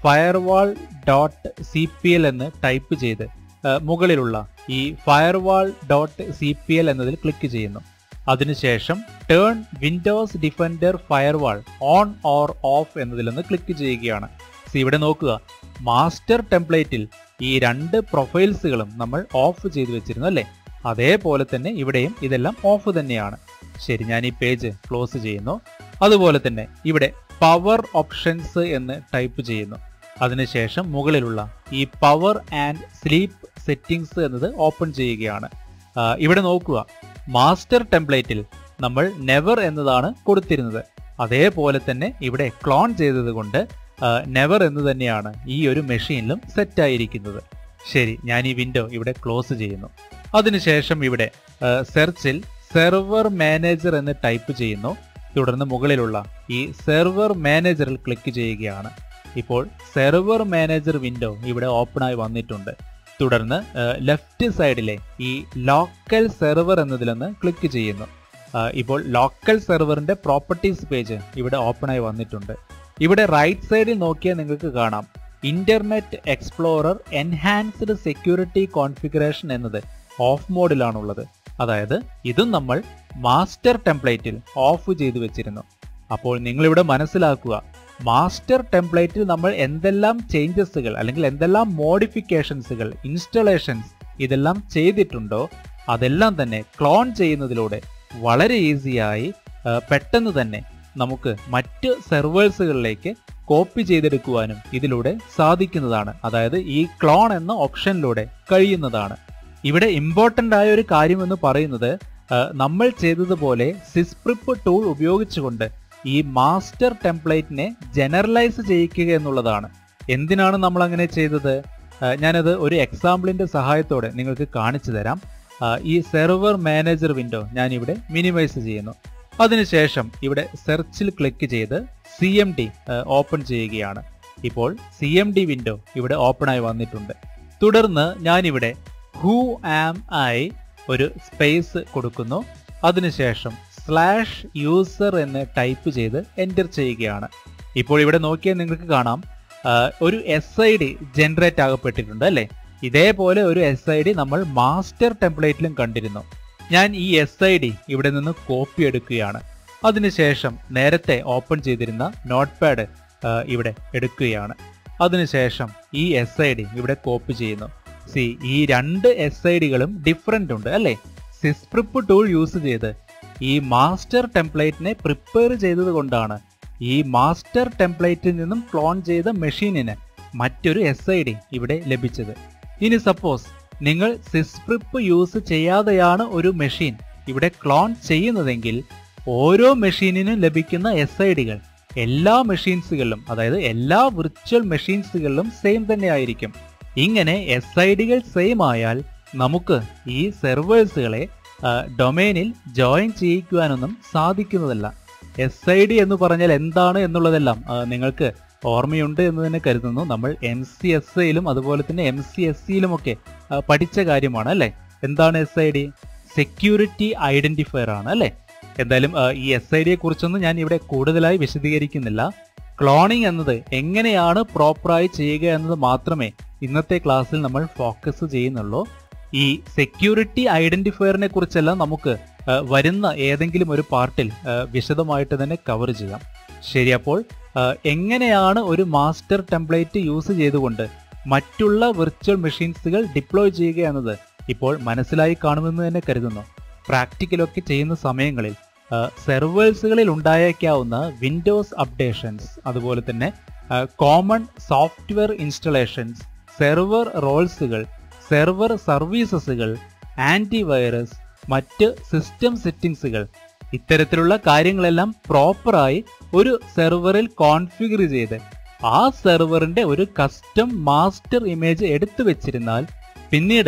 Speaker 1: firewall dot C P L എന്ന് ടൈപ്പ് ചെയ്ത് ആ, മുകളിലുള്ള ഈ firewall dot C P L എന്നതിൽ ക്ലിക്ക് ചെയ്യുന്നു അതിനുശേഷം turn Windows Defender firewall on or off എന്നതിലൊന്ന് ക്ലിക്ക് ചെയ്യുകയാണ് See, ഇവിടെ നോക്കുക മാസ്റ്റർ ടെംപ്ലേറ്റിൽ ഈ രണ്ട് പ്രൊഫൈൽസുകളും നമ്മൾ ഓഫ് ചെയ്തു വെച്ചിരുന്നു അല്ലേ അതേപോലെ തന്നെ ഇവിടെയും ഇതെല്ലാം ഓഫ് തന്നെയാണ് ശരി ഞാൻ ഈ പേജ് ക്ലോസ് ചെയ്യുന്നു അതുപോലെ തന്നെ ഇവിടെ പവർ ഓപ്ഷൻസ് എന്ന് ടൈപ്പ് ചെയ്യുന്നു അതിനുശേഷം മുകളിലുള്ള ഈ പവർ ആൻഡ് സ്ലീപ്പ് സെറ്റിംഗ്സ് എന്നത് ഓപ്പൺ ചെയ്യുകയാണ് ആ, ഇവിടെ നോക്കുക മാസ്റ്റർ ടെംപ്ലേറ്റിൽ നമ്മൾ നെവർ എന്നതാണ് കൊടുത്തിരുന്നത് അതേപോലെ തന്നെ ഇവിടെ ക്ലോൺ ചെയ്തത് കൊണ്ട് നെവർ എന്ന് തന്നെയാണ് ഈ ഒരു മെഷീനിലും സെറ്റ് ആയിരിക്കുന്നത് ശരി ഞാൻ ഈ വിൻഡോ ഇവിടെ ക്ലോസ് ചെയ്യുന്നു അതിനുശേഷം ഇവിടെ സെർച്ചിൽ സെർവർ മാനേജർ എന്ന് ടൈപ്പ് ചെയ്യുന്നു തുടർന്ന് മുകളിലുള്ള ഈ സെർവർ മാനേജറിൽ ക്ലിക്ക് ചെയ്യുകയാണ് ഇപ്പോൾ സെർവർ മാനേജർ വിൻഡോ ഇവിടെ ഓപ്പണായി വന്നിട്ടുണ്ട് തുടർന്ന് ലെഫ്റ്റ് സൈഡിലെ ഈ ലോക്കൽ സെർവർ എന്നതിലൊന്ന് ക്ലിക്ക് ചെയ്യുന്നു ആ, ഇപ്പോൾ ലോക്കൽ സെർവറിന്റെ പ്രോപ്പർട്ടീസ് പേജ് ഇവിടെ ഓപ്പണായി വന്നിട്ടുണ്ട് ഇവിടെ റൈറ്റ് സൈഡിൽ നോക്കിയാൽ നിങ്ങൾക്ക് കാണാം internet explorer enhanced security configuration എന്നത് ഓഫ് മോഡിലാണുള്ളത് അതായത് ഇതും നമ്മൾ മാസ്റ്റർ ടെംപ്ലേറ്റിൽ ഓഫ് ചെയ്തു വെച്ചിരുന്നു അപ്പോൾ നിങ്ങളിവിടെ മനസ്സിലാക്കുക മാസ്റ്റർ ടെംപ്ലേറ്റിൽ നമ്മൾ എന്തെല്ലാം ചേഞ്ചസുകൾ അല്ലെങ്കിൽ എന്തെല്ലാം മോഡിഫിക്കേഷൻസുകൾ ഇൻസ്റ്റലേഷൻസ് ഇതെല്ലാം ചെയ്തിട്ടുണ്ടോ അതെല്ലാം തന്നെ ക്ലോൺ ചെയ്യുന്നതിലൂടെ വളരെ ഈസിയായി ആ, പെട്ടെന്ന് തന്നെ നമുക്ക് മറ്റ് സെർവേഴ്സുകളിലേക്ക് കോപ്പി ചെയ്തെടുക്കുവാനും ഇതിലൂടെ സാധിക്കുന്നതാണ് അതായത് ഈ ക്ലോൺ എന്ന ഓപ്ഷനിലൂടെ കഴിയുന്നതാണ് ഇവിടെ ഇമ്പോർട്ടന്റ് ആയ ഒരു കാര്യം എന്ന് പറയുന്നത് ആ, നമ്മൾ ചെയ്തതുപോലെ സിസ്പ്രിപ്പ് ടൂൾ ഉപയോഗിച്ചുകൊണ്ട് ഈ മാസ്റ്റർ ടെംപ്ലേറ്റിനെ ജനറലൈസ് ചെയ്യിക്കുക എന്നുള്ളതാണ് എന്തിനാണ് നമ്മൾ അങ്ങനെ ചെയ്തത് ആ, ഞാനത് ഒരു എക്സാമ്പിളിന്റെ സഹായത്തോടെ നിങ്ങൾക്ക് കാണിച്ചു തരാം ആ, ഈ സെർവർ മാനേജർ വിൻഡോ ഞാൻ ഇവിടെ മിനിമൈസ് ചെയ്യുന്നു അതിനുശേഷം ഇവിടെ സെർച്ചിൽ ക്ലിക്ക് ചെയ്ത് സി എം ഡി ഓപ്പൺ ചെയ്യുകയാണ് ഇപ്പോൾ സി എം ഡി വിൻഡോ ഇവിടെ ഓപ്പൺ ആയി വന്നിട്ടുണ്ട് തുടർന്ന് ഞാനിവിടെ ഹൂ ആം ഐ ഒരു സ്പേസ് കൊടുക്കുന്നു അതിനുശേഷം സ്ലാഷ് യൂസർ എന്ന് ടൈപ്പ് ചെയ്ത് എൻ്റർ ചെയ്യുകയാണ് ഇപ്പോൾ ഇവിടെ നോക്കിയാൽ നിങ്ങൾക്ക് കാണാം ആ, ഒരു എസ് ഐ ഡി ജനറേറ്റ് ആകപ്പെട്ടിട്ടുണ്ട് അല്ലേ ഇതേപോലെ ഒരു എസ് ഐ ഡി നമ്മൾ മാസ്റ്റർ ടെംപ്ലേറ്റിലും കണ്ടിരുന്നു ഞാൻ ഈ എസ് ഐ ഡി ഇവിടെ നിന്ന് കോപ്പി എടുക്കുകയാണ് അതിനുശേഷം നേരത്തെ ഓപ്പൺ ചെയ്തിരുന്ന നോട്ട് പാഡ് ഇവിടെ എടുക്കുകയാണ് അതിനുശേഷം ഈ എസ് ഐ ഡി ഇവിടെ കോപ്പി ചെയ്യുന്നു സി ഈ രണ്ട് എസ് ഐ ഡികളും ഡിഫറെന്റ് ഉണ്ട് അല്ലേ സിസ്പ്രിപ്പ് ടൂൾ യൂസ് ചെയ്ത് ഈ മാസ്റ്റർ ടെംപ്ലേറ്റിനെ പ്രിപ്പയർ ചെയ്തത് കൊണ്ടാണ് ഈ മാസ്റ്റർ ടെംപ്ലേറ്റിൽ നിന്നും ക്ലോൺ ചെയ്ത മെഷീനിന് മറ്റൊരു എസ് ഐ ഡി ഇവിടെ ലഭിച്ചത് ഇനി സപ്പോസ് നിങ്ങൾ സിസ്പ്രിപ്പ് യൂസ് ചെയ്യാതെയാണ് ഒരു മെഷീൻ ഇവിടെ ക്ലോൺ ചെയ്യുന്നതെങ്കിൽ ഓരോ മെഷീനിനും ലഭിക്കുന്ന എസ് ഐ ഡികൾ എല്ലാ മെഷീൻസുകളിലും അതായത് എല്ലാ വിർച്വൽ മെഷീൻസുകളിലും സെയിം തന്നെ ആയിരിക്കും ഇങ്ങനെ എസ് ഐ ഡികൾ സെയിം ആയാൽ നമുക്ക് ഈ സെർവേഴ്സുകളെ ഡൊമൈനിൽ ജോയിൻ ചെയ്യിക്കുവാനൊന്നും സാധിക്കുന്നതല്ല എസ് ഐ ഡി എന്ന് പറഞ്ഞാൽ എന്താണ് എന്നുള്ളതെല്ലാം ആ, നിങ്ങൾക്ക് ഓർമ്മയുണ്ട് എന്ന് തന്നെ കരുതുന്നു നമ്മൾ എം സി എസ് ഐയിലും അതുപോലെ തന്നെ എം സി എസ് സിയിലും ഒക്കെ ആ, പഠിച്ച കാര്യമാണ് അല്ലേ എന്താണ് S I D security identifier ആണ് അല്ലേ എന്തായാലും ആ, ഈ എസ് ഐ ഡിയെ കുറിച്ചൊന്നും ഞാൻ ഇവിടെ കൂടുതലായി വിശദീകരിക്കുന്നില്ല ക്ലോണിംഗ് എന്നത് എങ്ങനെയാണ് പ്രോപ്പറായി ചെയ്യുക എന്നത് മാത്രമേ ഇന്നത്തെ ക്ലാസ്സിൽ നമ്മൾ ഫോക്കസ് ചെയ്യുന്നുള്ളൂ ഈ സെക്യൂരിറ്റി ഐഡന്റിഫയറിനെ കുറിച്ചെല്ലാം നമുക്ക് ആ, വരുന്ന ഏതെങ്കിലും ഒരു പാർട്ടിൽ ആ, വിശദമായിട്ട് തന്നെ കവർ ചെയ്യാം ശരി അപ്പോൾ ആ, എങ്ങനെയാണ് ഒരു മാസ്റ്റർ ടെംപ്ലേറ്റ് യൂസ് ചെയ്തുകൊണ്ട് മറ്റുള്ള വിർച്വൽ മെഷീൻസുകൾ ഡിപ്ലോയ് ചെയ്യുക എന്നത് ഇപ്പോൾ മനസ്സിലായി കാണുമെന്ന് തന്നെ കരുതുന്നു പ്രാക്ടിക്കലൊക്കെ ചെയ്യുന്ന സമയങ്ങളിൽ സെർവേഴ്സുകളിൽ ഉണ്ടായേക്കാവുന്ന വിൻഡോസ് അപ്ഡേഷൻസ് അതുപോലെ തന്നെ കോമൺ സോഫ്റ്റ്വെയർ ഇൻസ്റ്റലേഷൻസ് സെർവർ റോൾസുകൾ സെർവർ സർവീസസുകൾ ആന്റിവൈറസ് മറ്റ് സിസ്റ്റം സെറ്റിംഗ്സുകൾ ഇത്തരത്തിലുള്ള കാര്യങ്ങളെല്ലാം പ്രോപ്പറായി ഒരു സെർവറിൽ കോൺഫിഗർ ചെയ്ത് ആ സെർവറിന്റെ ഒരു കസ്റ്റം മാസ്റ്റർ ഇമേജ് എടുത്തു വെച്ചിരുന്നാൽ പിന്നീട്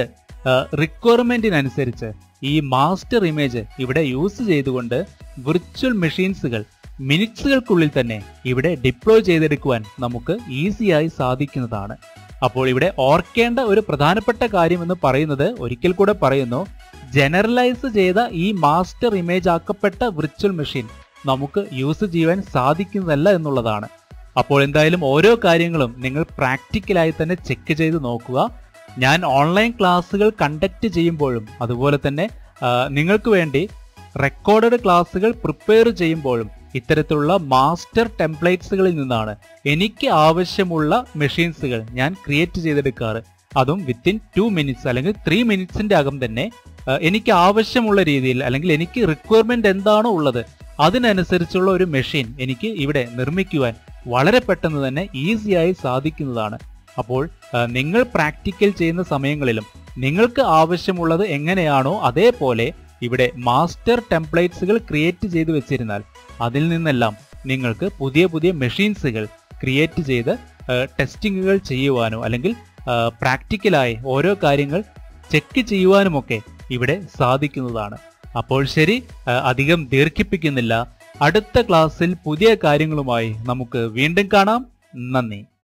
Speaker 1: റിക്വയർമെന്റിനനുസരിച്ച് ഈ മാസ്റ്റർ ഇമേജ് ഇവിടെ യൂസ് ചെയ്തുകൊണ്ട് വിർച്വൽ മെഷീൻസുകൾ മിനിറ്റ്സുകൾക്കുള്ളിൽ തന്നെ ഇവിടെ ഡിപ്ലോയ് ചെയ്തെടുക്കുവാൻ നമുക്ക് ഈസിയായി സാധിക്കുന്നതാണ് അപ്പോൾ ഇവിടെ ഓർക്കേണ്ട ഒരു പ്രധാനപ്പെട്ട കാര്യം എന്ന് പറയുന്നത് ഒരിക്കൽ കൂടെ പറയുന്നു ജനറലൈസ് ചെയ്ത ഈ മാസ്റ്റർ ഇമേജ് ആക്കപ്പെട്ട വിർച്വൽ മെഷീൻ നമുക്ക് യൂസ് ചെയ്യുവാൻ സാധിക്കുന്നതല്ല എന്നുള്ളതാണ് അപ്പോൾ എന്തായാലും ഓരോ കാര്യങ്ങളും നിങ്ങൾ പ്രാക്ടിക്കലായി തന്നെ ചെക്ക് ചെയ്ത് നോക്കുക ഞാൻ ഓൺലൈൻ ക്ലാസ്സുകൾ കണ്ടക്ട് ചെയ്യുമ്പോഴും അതുപോലെ തന്നെ ആ, നിങ്ങൾക്ക് വേണ്ടി റെക്കോർഡഡ് ക്ലാസ്സുകൾ പ്രിപ്പയർ ചെയ്യുമ്പോഴും ഇത്തരത്തിലുള്ള മാസ്റ്റർ ടെംപ്ലേറ്റ്സുകളിൽ നിന്നാണ് എനിക്ക് ആവശ്യമുള്ള മെഷീൻസുകൾ ഞാൻ ക്രിയേറ്റ് ചെയ്തെടുക്കാറ് അതും വിത്തിൻ ടു മിനിറ്റ്സ് അല്ലെങ്കിൽ ത്രീ മിനിറ്റ്സിന്റെ അകം തന്നെ ആ, എനിക്ക് ആവശ്യമുള്ള രീതിയിൽ അല്ലെങ്കിൽ എനിക്ക് റിക്വയർമെന്റ് എന്താണോ ഉള്ളത് അതിനനുസരിച്ചുള്ള ഒരു മെഷീൻ എനിക്ക് ഇവിടെ നിർമ്മിക്കുവാൻ വളരെ പെട്ടെന്ന് തന്നെ ഈസിയായി സാധിക്കുന്നതാണ് അപ്പോൾ ആ, നിങ്ങൾ പ്രാക്ടിക്കൽ ചെയ്യുന്ന സമയങ്ങളിലും നിങ്ങൾക്ക് ആവശ്യമുള്ളത് എങ്ങനെയാണോ അതേപോലെ ഇവിടെ മാസ്റ്റർ ടെംപ്ലേറ്റ്സുകൾ ക്രിയേറ്റ് ചെയ്ത് വെച്ചിരുന്നാൽ അതിൽ നിന്നെല്ലാം നിങ്ങൾക്ക് പുതിയ പുതിയ മെഷീൻസുകൾ ക്രിയേറ്റ് ചെയ്ത് ടെസ്റ്റിങ്ങുകൾ ചെയ്യുവാനോ അല്ലെങ്കിൽ പ്രാക്ടിക്കലായി ഓരോ കാര്യങ്ങൾ ചെക്ക് ചെയ്യുവാനുമൊക്കെ ഇവിടെ സാധിക്കുന്നതാണ് അപ്പോൾ ശരി ആ, അധികം ദീർഘിപ്പിക്കുന്നില്ല അടുത്ത ക്ലാസ്സിൽ പുതിയ കാര്യങ്ങളുമായി നമുക്ക് വീണ്ടും കാണാം നന്ദി